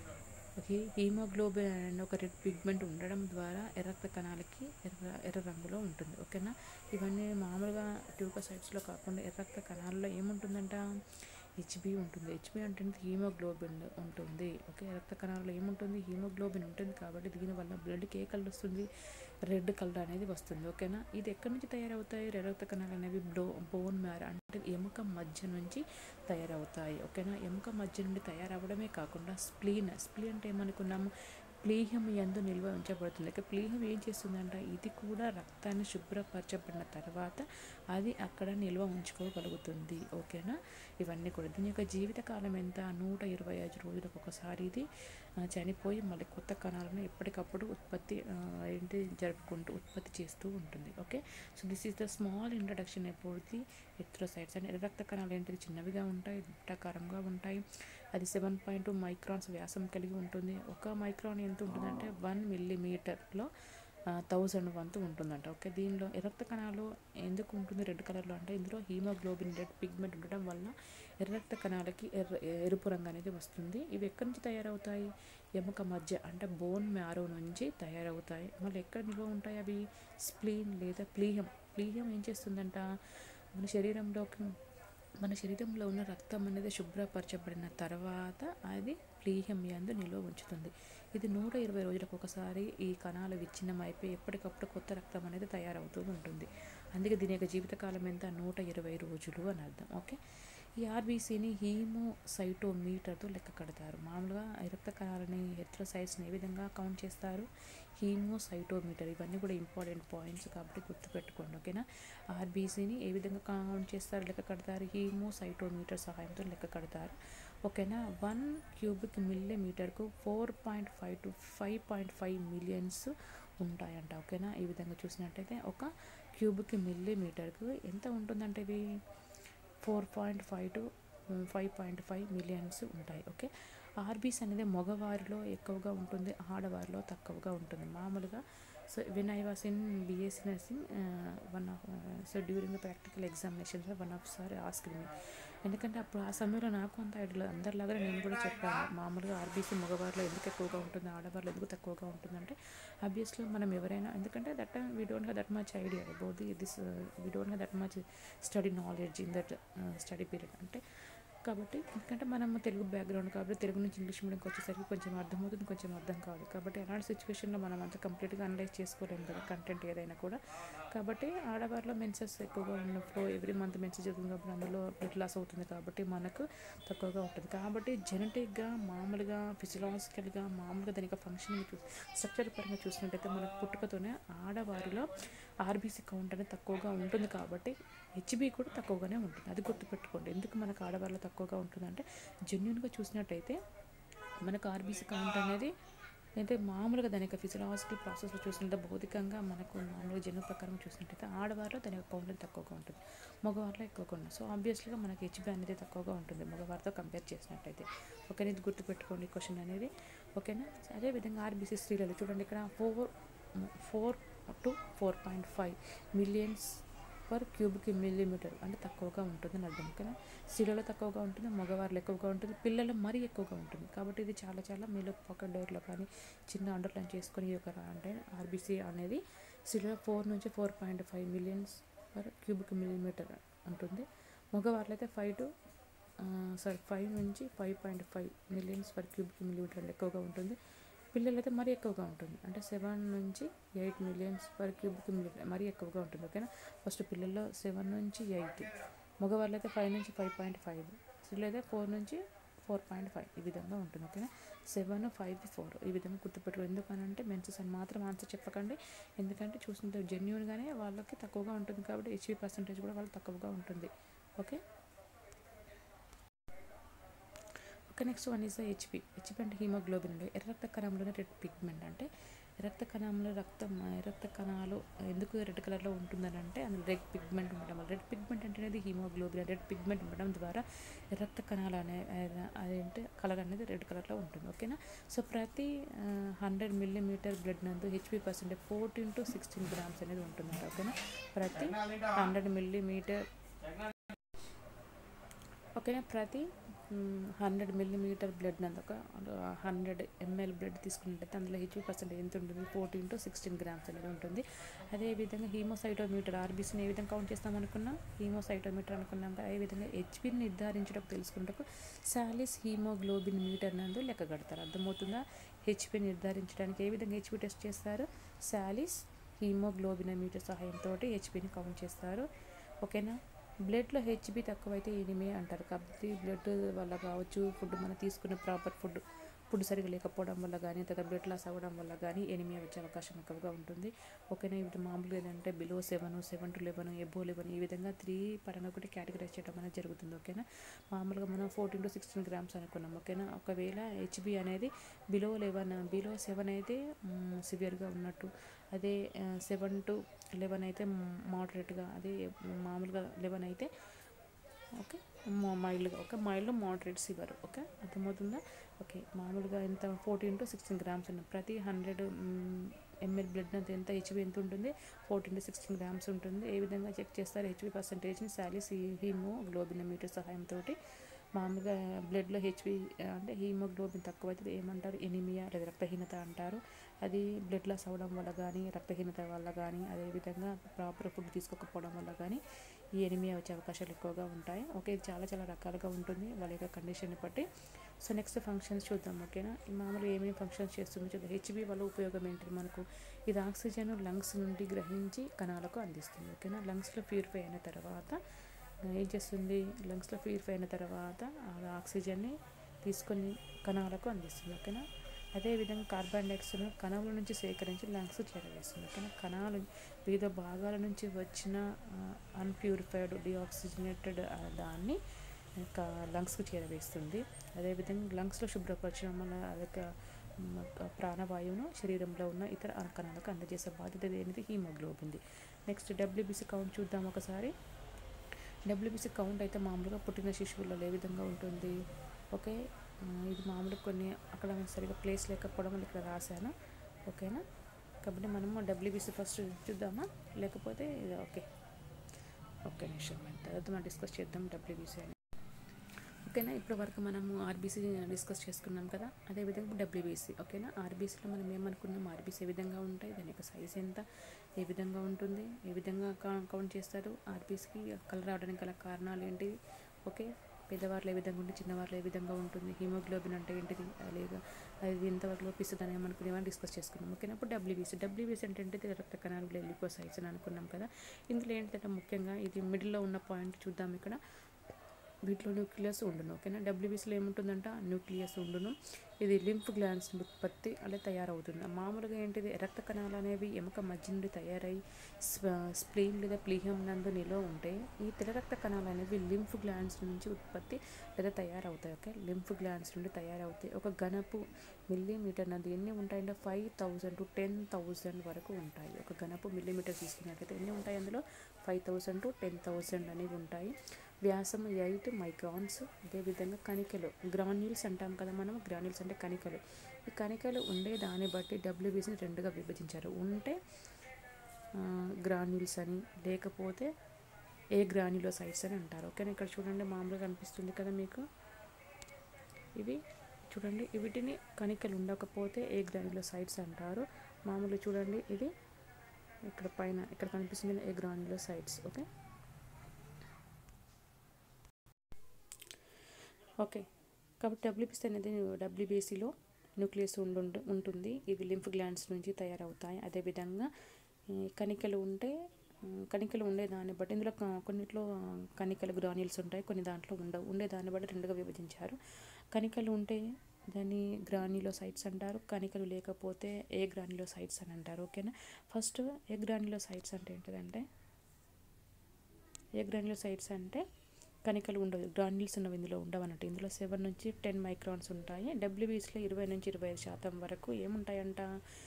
ఓకే హీమోగ్లోబిన్ అనే ఒక రెడ్ పిగ్మెంట్ ఉండడం ద్వారా ఎర్ర రక్త కణాలకి ఎర్ర ఎర్ర రంగులో ఉంటుంది ఓకేనా ఇవన్నీ మామూలుగా ట్యూకోసైట్స్లో కాకుండా ఎర్ర రక్త కణాల్లో ఏముంటుందంట హెచ్బి ఉంటుంది హెచ్బి అంటే హీమోగ్లోబిన్ ఉంటుంది ఓకే రక్త కణాల్లో ఏముంటుంది హీమోగ్లోబిన్ ఉంటుంది కాబట్టి దీనివల్ల బ్లడ్కి ఏ కలర్ వస్తుంది రెడ్ కలర్ అనేది వస్తుంది ఓకేనా ఇది ఎక్కడి నుంచి తయారవుతాయి రెడ్ రక్త కణాలు అనేవి బ్లో బోన్ మ్యార్ అంటే ఎముక మధ్య నుంచి తయారవుతాయి ఓకేనా ఎముక మధ్య నుండి తయారవడమే కాకుండా స్ప్లీన్ స్ప్లీన్ అంటే ఏమనుకున్నాము ప్లీహం ఎందు నిల్వ ఉంచబడుతుంది ఇక ప్లీహం ఏం చేస్తుందంట ఇది కూడా రక్తాన్ని శుభ్రపరచబడిన తర్వాత అది అక్కడ నిల్వ ఉంచుకోగలుగుతుంది ఓకేనా ఇవన్నీ కూడా దీని యొక్క జీవితకాలం ఎంత నూట ఇరవై ఐదు రోజులకు ఒకసారి ఇది ఆ, చనిపోయి మళ్ళీ కొత్త కణాలను ఎప్పటికప్పుడు ఉత్పత్తి ఆ, ఏంటి జరుపుకుంటూ ఉత్పత్తి చేస్తూ ఉంటుంది okay so this is the small introduction about the erythrocytes and ఎర్ర రక్త కణాలు ఏంటిది చిన్నవిగా ఉంటాయి వృత్తాకారంగా ఉంటాయి అది సెవెన్ పాయింట్ టూ మైక్రాన్స్ వ్యాసం కలిగి ఉంటుంది ఒక మైక్రాన్ ఎంత ఉంటుందంటే వన్ మిల్లీమీటర్లో థౌజండ్ వంతు ఉంటుందంట ఓకే దీనిలో ఎర్ర రక్త కణాలు ఎందుకు ఉంటుంది రెడ్ కలర్లో అంటే ఇందులో హీమోగ్లోబిన్ రెడ్ పిగ్మెంట్ ఉండడం వల్ల ఎర్ర రక్త కణాలకి ఎర్ర ఎరుపు రంగు అనేది వస్తుంది ఇవి ఎక్కడి నుంచి తయారవుతాయి ఎముక మధ్య అంటే బోన్ మ్యారో నుంచి తయారవుతాయి మళ్ళీ ఎక్కడ నిల్వ ఉంటాయి అవి స్ప్లీన్ లేదా ప్లీహం ప్లీహం ఏం చేస్తుందంట మన శరీరంలోకి మన శరీరంలో ఉన్న రక్తం అనేది శుభ్రపరచబడిన తర్వాత అది ప్లీహం యందు నిల్వ ఉంచుతుంది ఇది నూట ఇరవై రోజులకు ఒకసారి ఈ కణాలు విచ్ఛిన్నం అయిపోయి ఎప్పటికప్పుడు కొత్త రక్తం అనేది తయారవుతూ ఉంటుంది అందుకే దీని యొక్క జీవితకాలం ఎంత నూట ఇరవై రోజులు అని అర్థం ఓకే ఈ ఆర్బీసీని హీమోసైటోమీటర్తో లెక్క కడతారు మామూలుగా ఈ రక్త కణాలని హెట్రోసైట్స్ని ఏ విధంగా కౌంట్ చేస్తారు హీమోసైటోమీటర్ ఇవన్నీ కూడా ఇంపార్టెంట్ పాయింట్స్ కాబట్టి గుర్తుపెట్టుకోండి ఓకేనా ఆర్బీసీని ఏ విధంగా కౌంట్ చేస్తారు లెక్క కడతారు హీమోసైటోమీటర్ సహాయంతో లెక్క కడతారు ఓకేనా వన్ క్యూబిక్ మిల్లీమీటర్కు four point five to five point five millions ఉంటాయంట ఓకేనా ఈ విధంగా చూసినట్టయితే ఒక క్యూబిక్ మిల్లీమీటర్కు ఎంత ఉంటుందంటే ఇవి four point five to five point five millions ఉంటాయి ఓకే ఆర్బీస్ అనేది మగవారిలో ఎక్కువగా ఉంటుంది ఆడవారిలో తక్కువగా ఉంటుంది మామూలుగా so when I was in BSc nursing one of so during the practical examinations one of sir ask me ఎందుకంటే అప్పుడు ఆ సమయంలో నాకు అంత ఐడియా అందరిలాగా నేను కూడా చెప్పాను మామూలుగా ఆర్బీసీ మగవారిలో ఎందుకు ఎక్కువగా ఉంటుంది ఆడవారిలో ఎందుకు తక్కువగా ఉంటుందంటే ఆబ్వియస్లీ మనం ఎవరైనా ఎందుకంటే that time we don't have that much idea about the this we don't have that much study knowledge in that study period అంటే కాబట్టి ఎందుకంటే మనం తెలుగు బ్యాక్గ్రౌండ్ కాబట్టి తెలుగు నుంచి ఇంగ్లీష్ మీడియంకి వచ్చేసరికి కొంచెం అర్థమవుతుంది కొంచెం అర్థం కాదు కాబట్టి అలాంటి సిచ్యువేషన్లో మనం అంత కంప్లీట్గా అనలైజ్ చేసుకోలేము కదా కంటెంట్ ఏదైనా కూడా కాబట్టి ఆడవారిలో మెన్సెస్ ఎక్కువగా ఉన్నప్పుడు ఎవ్రీ మంత్ మెన్సెస్ జరుగుతున్నప్పుడు అందులో బ్లడ్ లాస్ అవుతుంది కాబట్టి మనకు తక్కువగా ఉంటుంది కాబట్టి జెనెటిక్గా మామూలుగా ఫిజియలాజికల్గా మామూలుగా దాని యొక్క ఫంక్షన్ స్ట్రక్చర్ పరంగా చూసినట్టయితే మనకు పుట్టుకతోనే ఆడవారిలో ఆర్బీసీ కౌంట్ అనేది తక్కువగా ఉంటుంది కాబట్టి హెచ్బి కూడా తక్కువగానే ఉంటుంది అది గుర్తుపెట్టుకోండి ఎందుకు మనకు ఆడవారిలో తక్కువగా ఉంటుందంటే జెన్యున్గా చూసినట్టయితే మనకు ఆర్బీసీ కౌంట్ అనేది అయితే మామూలుగా దాని యొక్క ఫిజియలాజికల్ ప్రాసెస్లో చూసినట్టు భౌతికంగా మనకు మామూలుగా జన్మ ప్రకారం చూసినట్టయితే ఆడవారిలో దాని యొక్క కౌంట్ అనేది తక్కువగా ఉంటుంది మగవారిలో ఎక్కువగా ఉంటుంది సో ఆబ్వియస్లీగా మనకి హెచ్బి అనేది తక్కువగా ఉంటుంది మగవారితో కంపేర్ చేసినట్టయితే ఓకేనా ఇది గుర్తుపెట్టుకోండి క్వశ్చన్ అనేది ఓకేనా అదేవిధంగా ఆర్బీసీ స్త్రీలలో చూడండి ఇక్కడ four four to four point five millions per క్యూబ్కి మిల్లీమీటర్ అంటే తక్కువగా ఉంటుందని అర్థం ఓకేనా స్త్రీలలో తక్కువగా ఉంటుంది మగవారిలో ఎక్కువగా ఉంటుంది పిల్లలు మరీ ఎక్కువగా ఉంటుంది కాబట్టి ఇది చాలా చాలా మీరు పాకెట్ డోర్లో కానీ చిన్న అండర్లైన్ చేసుకొని ఈ యొక్క అంటే ఆర్బీసీ అనేది స్త్రీలలో ఫోర్ నుంచి four point five millions per cubic millimetre ఉంటుంది మగవారిలో అయితే ఫైవ్ టు సారీ ఫైవ్ నుంచి five point five millions per cubic millimetre అంటే ఎక్కువగా ఉంటుంది పిల్లలైతే మరీ ఎక్కువగా ఉంటుంది అంటే సెవెన్ నుంచి eight millions per cubic million మరీ ఎక్కువగా ఉంటుంది ఓకేనా ఫస్ట్ పిల్లల్లో సెవెన్ నుంచి ఎయిట్ మగవాళ్ళు అయితే ఫైవ్ నుంచి ఫైవ్ పాయింట్ ఫైవ్ స్త్రీలు అయితే ఫోర్ నుంచి ఫోర్ పాయింట్ ఫైవ్ ఈ విధంగా ఉంటుంది ఓకేనా సెవెన్ ఫైవ్ ఫోర్ ఈ విధంగా గుర్తుపెట్టుకో ఎందుకనంటే మెన్సెస్ అని మాత్రం ఆన్సర్ చెప్పకండి ఎందుకంటే చూసిన జెన్యున్గానే వాళ్ళకి తక్కువగా ఉంటుంది కాబట్టి హెచ్పి పర్సంటేజ్ కూడా వాళ్ళకి తక్కువగా ఉంటుంది okay okay next one is Hb Hb అంటే హీమోగ్లోబిన్ అండి ఎర్ర రక్త కణంలోనే రెడ్ పిగ్మెంట్ అంటే రక్త కణంలో రక్తం రక్త కణాలు ఎందుకు రెడ్ కలర్లో ఉంటుందని అంటే అందులో రెడ్ పిగ్మెంట్ ఉండడం వల్ల రెడ్ పిగ్మెంట్ అంటే అనేది హీమోగ్లోబిన్ రెడ్ పిగ్మెంట్ ఉండడం ద్వారా రక్త కణాలు అనే అదేంటి కలర్ అనేది రెడ్ కలర్లో ఉంటుంది ఓకేనా సో ప్రతి హండ్రెడ్ మిల్లీమీటర్ బ్లడ్ నందు Hb percentage fourteen to sixteen grams అనేది ఉంటుందంట ఓకేనా ప్రతి హండ్రెడ్ మిల్లీమీటర్ ఓకేనా ప్రతి హండ్రెడ్ మిల్లీమీటర్ బ్లడ్ నందు ఒక హండ్రెడ్ ఎంఎల్ బ్లడ్ తీసుకున్నట్లయితే అందులో హెచ్పి పర్సెంట్ ఎంత ఉంటుంది ఫోర్టీన్ టు సిక్స్టీన్ గ్రామ్స్ అనేది ఉంటుంది అదేవిధంగా హీమోసైటోమీటర్ ఆర్బీసీని ఏ విధంగా కౌంట్ చేస్తాం అనుకున్నాం హీమోసైటోమీటర్ అనుకున్నాం కదా విధంగా హెచ్పిని నిర్ధారించడం తెలుసుకుంటకు సాలిస్ హీమోగ్లోబిన్ మీటర్ నందు లెక్క కడతారు అర్థమవుతుందా హెచ్పి నిర్ధారించడానికి ఏ విధంగా హెచ్పి టెస్ట్ చేస్తారు సాలిస్ హీమోగ్లోబిన్ మీటర్ సహాయంతో హెచ్పిని కౌంట్ చేస్తారు ఓకేనా బ్లడ్లో హెచ్బి తక్కువైతే ఎనిమియా అంటారు కాబట్టి బ్లడ్ వల్ల కావచ్చు ఫుడ్ మనం తీసుకున్న ప్రాపర్ ఫుడ్ ఫుడ్ సరిగా లేకపోవడం వల్ల కానీ తర్వాత బ్లడ్ లాస్ అవ్వడం వల్ల కానీ ఎనిమియా వచ్చే అవకాశం ఎక్కువగా ఉంటుంది ఓకేనా ఇప్పుడు మామూలుగా ఏంటంటే below seven seven to eleven above eleven ఈ విధంగా త్రీ పరంగా ఒకటి కేటగిరైజ్ చేయడం అనేది జరుగుతుంది ఓకేనా మామూలుగా మనం ఫోర్టీన్ టు సిక్స్టీన్ గ్రామ్స్ అనుకున్నాం ఓకేనా ఒకవేళ హెచ్బి అనేది బిలో లెవెన్ బిలో సెవెన్ అయితే సివియర్గా ఉన్నట్టు అదే సెవెన్ టు లెవెన్ అయితే మోడరేట్గా అదే మామూలుగా లెవెన్ అయితే ఓకే మైల్డ్గా okay mild moderate severe okay అర్థమవుతుందా ఓకే మామూలుగా ఎంత ఫోర్టీన్ టు సిక్స్టీన్ గ్రామ్స్ ఉన్న ప్రతి హండ్రెడ్ ఎంఎల్ బ్లడ్ అంత ఎంత హెచ్బి ఎంత ఉంటుంది ఫోర్టీన్ టు సిక్స్టీన్ గ్రామ్స్ ఉంటుంది ఏ విధంగా చెక్ చేస్తారు హెచ్బి పర్సంటేజ్ని సాలిస్ హీమో గ్లోబినోమీటర్ సహాయంతో మామూలుగా బ్లడ్లో హెచ్బి అంటే హీమోగ్లోబిన్ తక్కువ అయితే ఏమంటారు ఎనిమియా లేదా రక్తహీనత అంటారు అది బ్లడ్ లాస్ అవ్వడం వల్ల కానీ రక్తహీనత వల్ల కానీ అదేవిధంగా ప్రాపర్ ఫుడ్ తీసుకోకపోవడం వల్ల కానీ ఈ ఎనిమియా వచ్చే అవకాశాలు ఎక్కువగా ఉంటాయి ఓకే ఇది చాలా చాలా రకాలుగా ఉంటుంది వాళ్ళ యొక్క కండిషన్ని బట్టి సో నెక్స్ట్ ఫంక్షన్స్ చూద్దాం ఓకేనా మామూలుగా ఏమేమి ఫంక్షన్స్ చేస్తుందో చూద్దాం హెచ్బి వల్ల ఉపయోగం ఏంటి మనకు ఇది ఆక్సిజన్ లంగ్స్ నుండి గ్రహించి కణాలకు అందిస్తుంది ఓకేనా లంగ్స్లో ప్యూరిఫై అయిన తర్వాత ఏం చేస్తుంది లంగ్స్లో ప్యూరిఫై అయిన తర్వాత ఆ ఆక్సిజన్ని తీసుకొని కణాలకు అందిస్తుంది ఓకేనా అదేవిధంగా కార్బన్ డైఆక్సైడ్ కణాల నుంచి సేకరించి లంగ్స్ చేరవేస్తుంది ఓకేనా కణాలు వివిధ భాగాల నుంచి వచ్చిన అన్ప్యూరిఫైడ్ డిఆక్సిజనేటెడ్ దాన్ని లంగ్స్కి చేరవేస్తుంది అదేవిధంగా లంగ్స్లో శుభ్రపరచడం వల్ల అదొక ప్రాణవాయువును శరీరంలో ఉన్న ఇతర కణాలకు అందజేసే బాధ్యత ఏంటిది హీమోగ్లోబిన్ది నెక్స్ట్ డబ్ల్యూబీసీ కౌంట్ చూద్దాం ఒకసారి డబ్ల్యూబీసీ కౌంట్ అయితే మామూలుగా పుట్టిన శిశువులలో ఏ విధంగా ఉంటుంది ఓకే ఇది మామూలుగా కొన్ని అక్కడ సరిగా ప్లేస్ లేకపోవడం వల్ల ఇక్కడ రాశాను ఓకేనా కాబట్టి మనము డబ్ల్యూబీసీ ఫస్ట్ చూద్దామా లేకపోతే ఇది ఓకే ఓకే నిమిషం తర్వాత మనం డిస్కస్ చేద్దాం డబ్ల్యూబీసీ అని ఓకేనా ఇప్పటి వరకు మనము ఆర్బీసీ డిస్కస్ చేసుకున్నాం కదా అదేవిధంగా డబ్ల్యూబీసీ ఓకేనా ఆర్బీసీలో మనం ఏమనుకున్నాం ఆర్బీసీ ఏ విధంగా ఉంటాయి దాని యొక్క సైజ్ ఎంత ఏ విధంగా ఉంటుంది ఏ విధంగా కౌంట్ చేస్తారు ఆర్బీసీకి కలర్ రావడానికి గల కారణాలు ఏంటి ఓకే పెద్దవాళ్ళు ఏ విధంగా ఉంటుంది చిన్నవాళ్ళు ఏ విధంగా ఉంటుంది హీమోగ్లోబిన్ అంటే ఏంటిది లేదా అది ఎంతవరకు లోపిస్తుంది అని ఏమనుకునేవని డిస్కస్ చేసుకున్నాం ఓకేనా ఇప్పుడు డబ్ల్యూబీసీ డబ్ల్యూబీసీ అంటే ఏంటిది రక్త కణాలు ఎలికోసైట్స్ అని అనుకున్నాం కదా ఇందులో ఏంటంటే ముఖ్యంగా ఇది మిడిల్లో ఉన్న పాయింట్ చూద్దాం ఇక్కడ వీటిలో న్యూక్లియస్ ఉండును ఓకేనా డబ్ల్యూబీసీలో ఏముంటుందంట న్యూక్లియస్ ఉండును ఇది లింఫ్ గ్లాండ్స్ ఉత్పత్తి అలా తయారవుతుంది మామూలుగా ఏంటిది రక్త కణాలు అనేవి ఎముక మధ్య నుండి తయారై స్ప్లీన్ లేదా ప్లీహం నందు నిలో ఉంటాయి ఈ తెల్ల రక్త కణాలు అనేవి లింఫ్ గ్లాండ్స్ నుంచి ఉత్పత్తి లేదా తయారవుతాయి ఓకే లింఫ్ గ్లాండ్స్ నుండి తయారవుతాయి ఒక గణపు మిల్లీమీటర్ నందు ఎన్ని ఉంటాయంటే five thousand to ten thousand వరకు ఉంటాయి ఒక గణపు మిల్లీమీటర్ తీసుకున్నట్లయితే ఎన్ని ఉంటాయి అందులో five thousand to ten thousand అనేవి ఉంటాయి వ్యాసం ఎయిట్ మైక్రాన్స్ అదేవిధంగా కణికలు గ్రాన్యూల్స్ అంటాం కదా మనం గ్రాన్యూల్స్ అంటే కణికలు ఈ కణికలు ఉండే దాన్ని బట్టి డబ్ల్యూబీసీని రెండుగా విభజించారు ఉంటే గ్రాన్యూల్స్ అని లేకపోతే ఏ గ్రాన్యులోసైట్స్ అని అంటారు ఓకేనా ఇక్కడ చూడండి మామూలుగా కనిపిస్తుంది కదా మీకు ఇవి చూడండి వీటిని కణికలు ఉండకపోతే ఏ గ్రాన్యులోసైట్స్ అంటారు మామూలుగా చూడండి ఇది ఇక్కడ పైన ఇక్కడ కనిపిస్తుంది ఏ గ్రాన్యులోసైట్స్ ఓకే ఓకే కాబట్టి డబ్ల్యూబీసీ అనేది డబ్ల్యూబీసీలో న్యూక్లియస్ ఉండు ఉంటుంది ఇవి లింఫ్ గ్లాండ్స్ నుంచి తయారవుతాయి అదేవిధంగా కణికలు ఉంటే కణికలు ఉండే దాన్ని బట్టి ఇందులో కొన్నిట్లో కణికలు గ్రాన్యూల్స్ ఉంటాయి కొన్ని దాంట్లో ఉండవు ఉండే దాన్ని బట్టి రెండుగా విభజించారు కణికలు ఉంటే దాన్ని గ్రాన్యులోసైట్స్ అంటారు కణికలు లేకపోతే ఏ గ్రాన్యులోసైట్స్ అని అంటారు ఓకేనా ఫస్ట్ ఏ గ్రాన్యులోసైట్స్ అంటే ఏంటిదంటే ఏ గ్రాన్యులోసైట్స్ అంటే కణికలు ఉండవు గ్రాన్యుల్స్ ఉన్నవి ఇందులో ఉండవు అన్నట్టు ఇందులో సెవెన్ నుంచి టెన్ మైక్రాన్స్ ఉంటాయి డబ్ల్యూబీస్లో ఇరవై నుంచి ఇరవై ఐదు శాతం వరకు ఏముంటాయంట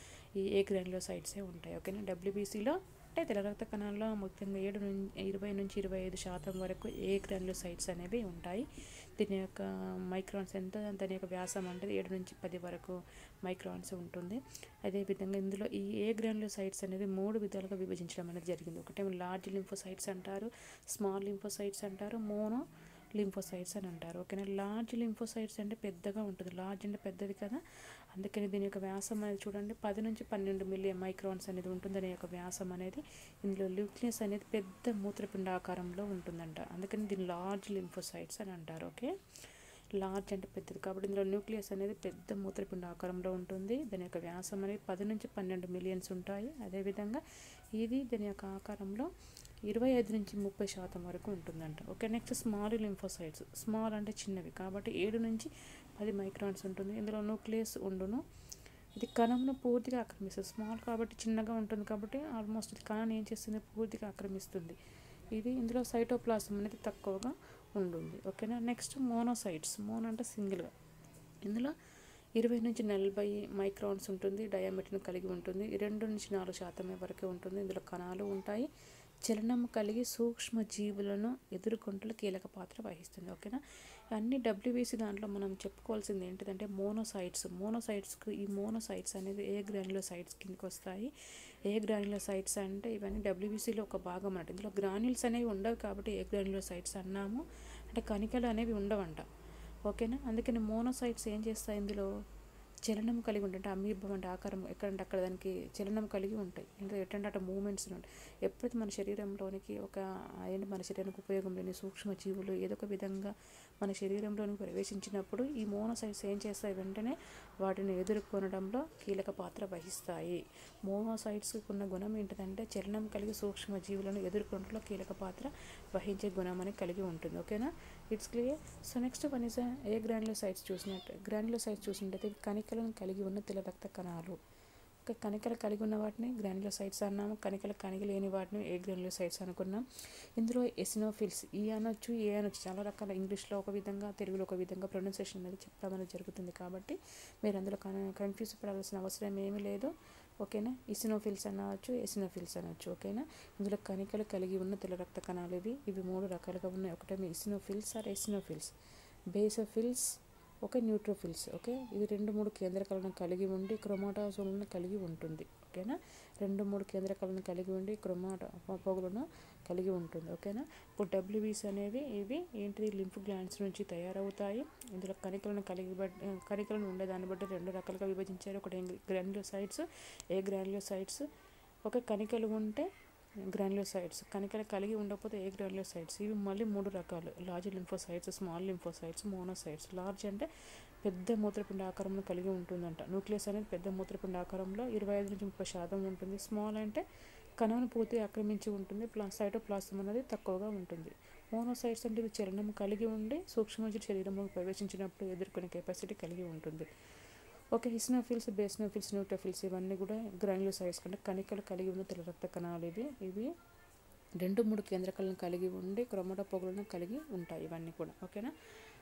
ఈ ఏ గ్రాన్యులోసైట్సే ఉంటాయి ఓకేనా డబ్ల్యూబీసీలో అంటే తెల్ల రక్త కణాల్లో ముఖ్యంగా ఏడు నుంచి ఇరవై నుంచి ఇరవై ఐదు శాతం వరకు ఏ గ్రాన్యులోసైట్స్ అనేవి ఉంటాయి దీని యొక్క మైక్రాన్స్ ఎంత దాని యొక్క వ్యాసం అంటే ఏడు నుంచి పది వరకు మైక్రాన్స్ ఉంటుంది అదేవిధంగా ఇందులో ఈ ఏ గ్రాన్యులోసైట్స్ అనేది మూడు విధాలుగా విభజించడం అనేది జరిగింది ఒకటేమో లార్జ్ లింఫోసైట్స్ అంటారు స్మాల్ లింఫోసైట్స్ అంటారు మోనో లింఫోసైట్స్ అని అంటారు ఓకేనా లార్జ్ లింఫోసైట్స్ అంటే పెద్దగా ఉంటుంది లార్జ్ అంటే పెద్దది కదా అందుకని దీని యొక్క వ్యాసం అనేది చూడండి పది నుంచి పన్నెండు మిలియన్ మైక్రాన్స్ అనేది ఉంటుంది దాని యొక్క వ్యాసం అనేది ఇందులో న్యూక్లియస్ అనేది పెద్ద మూత్రపిండ ఆకారంలో ఉంటుందంట అందుకని దీన్ని లార్జ్ లింఫోసైట్స్ అని అంటారు ఓకే లార్జ్ అంటే పెద్దది కాబట్టి ఇందులో న్యూక్లియస్ అనేది పెద్ద మూత్రపిండ ఆకారంలో ఉంటుంది దాని యొక్క వ్యాసం అనేది పది నుంచి పన్నెండు మిలియన్స్ ఉంటాయి అదేవిధంగా ఇది దాని యొక్క ఆకారంలో ఇరవై ఐదు నుంచి ముప్పై శాతం వరకు ఉంటుందంట okay next small lymphocytes small అంటే చిన్నవి కాబట్టి ఏడు నుంచి పది మైక్రాన్స్ ఉంటుంది ఇందులో న్యూక్లియస్ ఉండును ఇది కణంను పూర్తిగా ఆక్రమిస్తుంది స్మాల్ కాబట్టి చిన్నగా ఉంటుంది కాబట్టి ఆల్మోస్ట్ ఇది కణాన్ని ఏం చేస్తుంది పూర్తిగా ఆక్రమిస్తుంది ఇది ఇందులో సైటోప్లాజం అనేది తక్కువగా ఉంటుంది ఓకేనా నెక్స్ట్ మోనోసైట్స్ మోనో అంటే సింగిల్గా ఇందులో ఇరవై నుంచి నలభై మైక్రాన్స్ ఉంటుంది డయామీటర్ను కలిగి ఉంటుంది రెండు నుంచి నాలుగు శాతమే వరకే ఉంటుంది ఇందులో కణాలు ఉంటాయి చలనం కలిగి సూక్ష్మ జీవులను ఎదుర్కొంటలు కీలక పాత్ర వహిస్తుంది ఓకేనా అన్ని డబ్ల్యూబీసీ దాంట్లో మనం చెప్పుకోవాల్సింది ఏంటిదంటే మోనోసైట్స్ మోనోసైట్స్కి ఈ మోనోసైట్స్ అనేది ఏ గ్రాన్యులోసైట్స్ కిందకి వస్తాయి ఏ గ్రాన్యులోసైట్స్ అంటే ఇవన్నీ డబ్ల్యూబీసీలో ఒక భాగం అన్నట్టు ఇందులో గ్రాన్యుల్స్ అనేవి ఉండవు కాబట్టి ఏ గ్రాన్యులోసైట్స్ అన్నాము అంటే కణికలు అనేవి ఉండవంట ఓకేనా అందుకని మోనోసైట్స్ ఏం చేస్తాయి ఇందులో చలనం కలిగి ఉంటాయి అంటే అమీబం అంటే ఆకారం ఎక్కడంటే అక్కడ దానికి చలనం కలిగి ఉంటాయి ఇంకా ఎట్టంటే అట్లా మూమెంట్స్ ఉంటాయి ఎప్పుడైతే మన శరీరంలోనికి ఒక ఏంటి మన శరీరానికి ఉపయోగం లేని సూక్ష్మ జీవులు ఏదో ఒక విధంగా మన శరీరంలోనికి ప్రవేశించినప్పుడు ఈ మోనోసైట్స్ ఏం చేస్తాయి వెంటనే వాటిని ఎదుర్కొనడంలో కీలక పాత్ర వహిస్తాయి మోనోసైట్స్కి ఉన్న గుణం ఏంటిదంటే చలనం కలిగి సూక్ష్మ జీవులను ఎదుర్కొనడంలో కీలక పాత్ర వహించే గుణం అనేది కలిగి ఉంటుంది ఓకేనా it's clear so next one is a granulocytes చూసినట్టు గ్రాన్యులోసైట్స్ చూసినట్టయితే ఇవి కణికలను కలిగి ఉన్న తెల్ల రక్త కణాలు ఒక కణికలు కలిగి ఉన్న వాటిని గ్రాన్యులోసైట్స్ అన్నాము కణికలు కలిగి లేని వాటిని ఏ గ్రాన్యులోసైట్స్ అనుకున్నాం ఇందులో ఎసినోఫిల్స్ ఈ అనొచ్చు ఏ అనొచ్చు చాలా రకాల ఇంగ్లీష్లో ఒక విధంగా తెలుగులో ఒక విధంగా ప్రొనౌన్సియేషన్ అనేది చెప్పడం అనేది జరుగుతుంది కాబట్టి మీరు అందులో కన్ఫ్యూజ్ పడాల్సిన అవసరం ఏమీ లేదు ఓకేనా ఇసినోఫిల్స్ అనవచ్చు ఎసినోఫిల్స్ అనవచ్చు ఓకేనా ఇందులో కణికలు కలిగి ఉన్న తెల్ల రక్త కణాలు ఇవి ఇవి మూడు రకాలుగా ఉన్నాయి ఒకటేమో eosinophils or eosinophils basophils okay neutrophils okay ఇది రెండు మూడు కేంద్రకాలను కలిగి ఉండి క్రొమాటోజోలను కలిగి ఉంటుంది ఓకేనా రెండు మూడు కేంద్రకాలను కలిగి ఉండి క్రొమాటో పోగులను కలిగి ఉంటుంది ఓకేనా ఇప్పుడు డబ్ల్యూబీస్ అనేవి ఇవి ఏంటిది లింఫ్ గ్లాండ్స్ నుంచి తయారవుతాయి ఇందులో కణికలను కలిగి బట్టి కణికలను ఉండే దాన్ని బట్టి రెండు రకాలుగా విభజించారు ఒకటి గ్రాన్యులోసైట్స్ ఏ గ్రాన్యులోసైట్స్ ఒక కణికలు ఉంటే గ్రాన్యులోసైట్స్ కణికలు కలిగి ఉండకపోతే ఏ గ్రాన్యులోసైట్స్ ఇవి మళ్ళీ మూడు రకాలు large lymphocytes small lymphocytes monocytes large అంటే పెద్ద మూత్రపిండ ఆకారంలో కలిగి ఉంటుందంట న్యూక్లియస్ అనేది పెద్ద మూత్రపిండ ఆకారంలో ఇరవై ఐదు నుంచి ముప్పై శాతం ఉంటుంది స్మాల్ అంటే కణాన్ని పూర్తి ఆక్రమించి ఉంటుంది ప్లా సైటోప్లాస్మ్ అనేది తక్కువగా ఉంటుంది మోనోసైట్స్ అంటే ఇది చలనం కలిగి ఉండి సూక్ష్మజీవి శరీరంలోకి ప్రవేశించినప్పుడు ఎదుర్కొనే కెపాసిటీ కలిగి ఉంటుంది ఓకే హిస్నోఫిల్స్ బేస్నోఫిల్స్ న్యూట్రోఫిల్స్ ఇవన్నీ కూడా గ్రాన్యులోసైట్స్ కంటే కణికలు కలిగి ఉన్న తెల్ల రక్త కణాలు ఇవి ఇవి రెండు మూడు కేంద్రకాలను కలిగి ఉండి క్రొమటో పొగలను కలిగి ఉంటాయి ఇవన్నీ కూడా ఓకేనా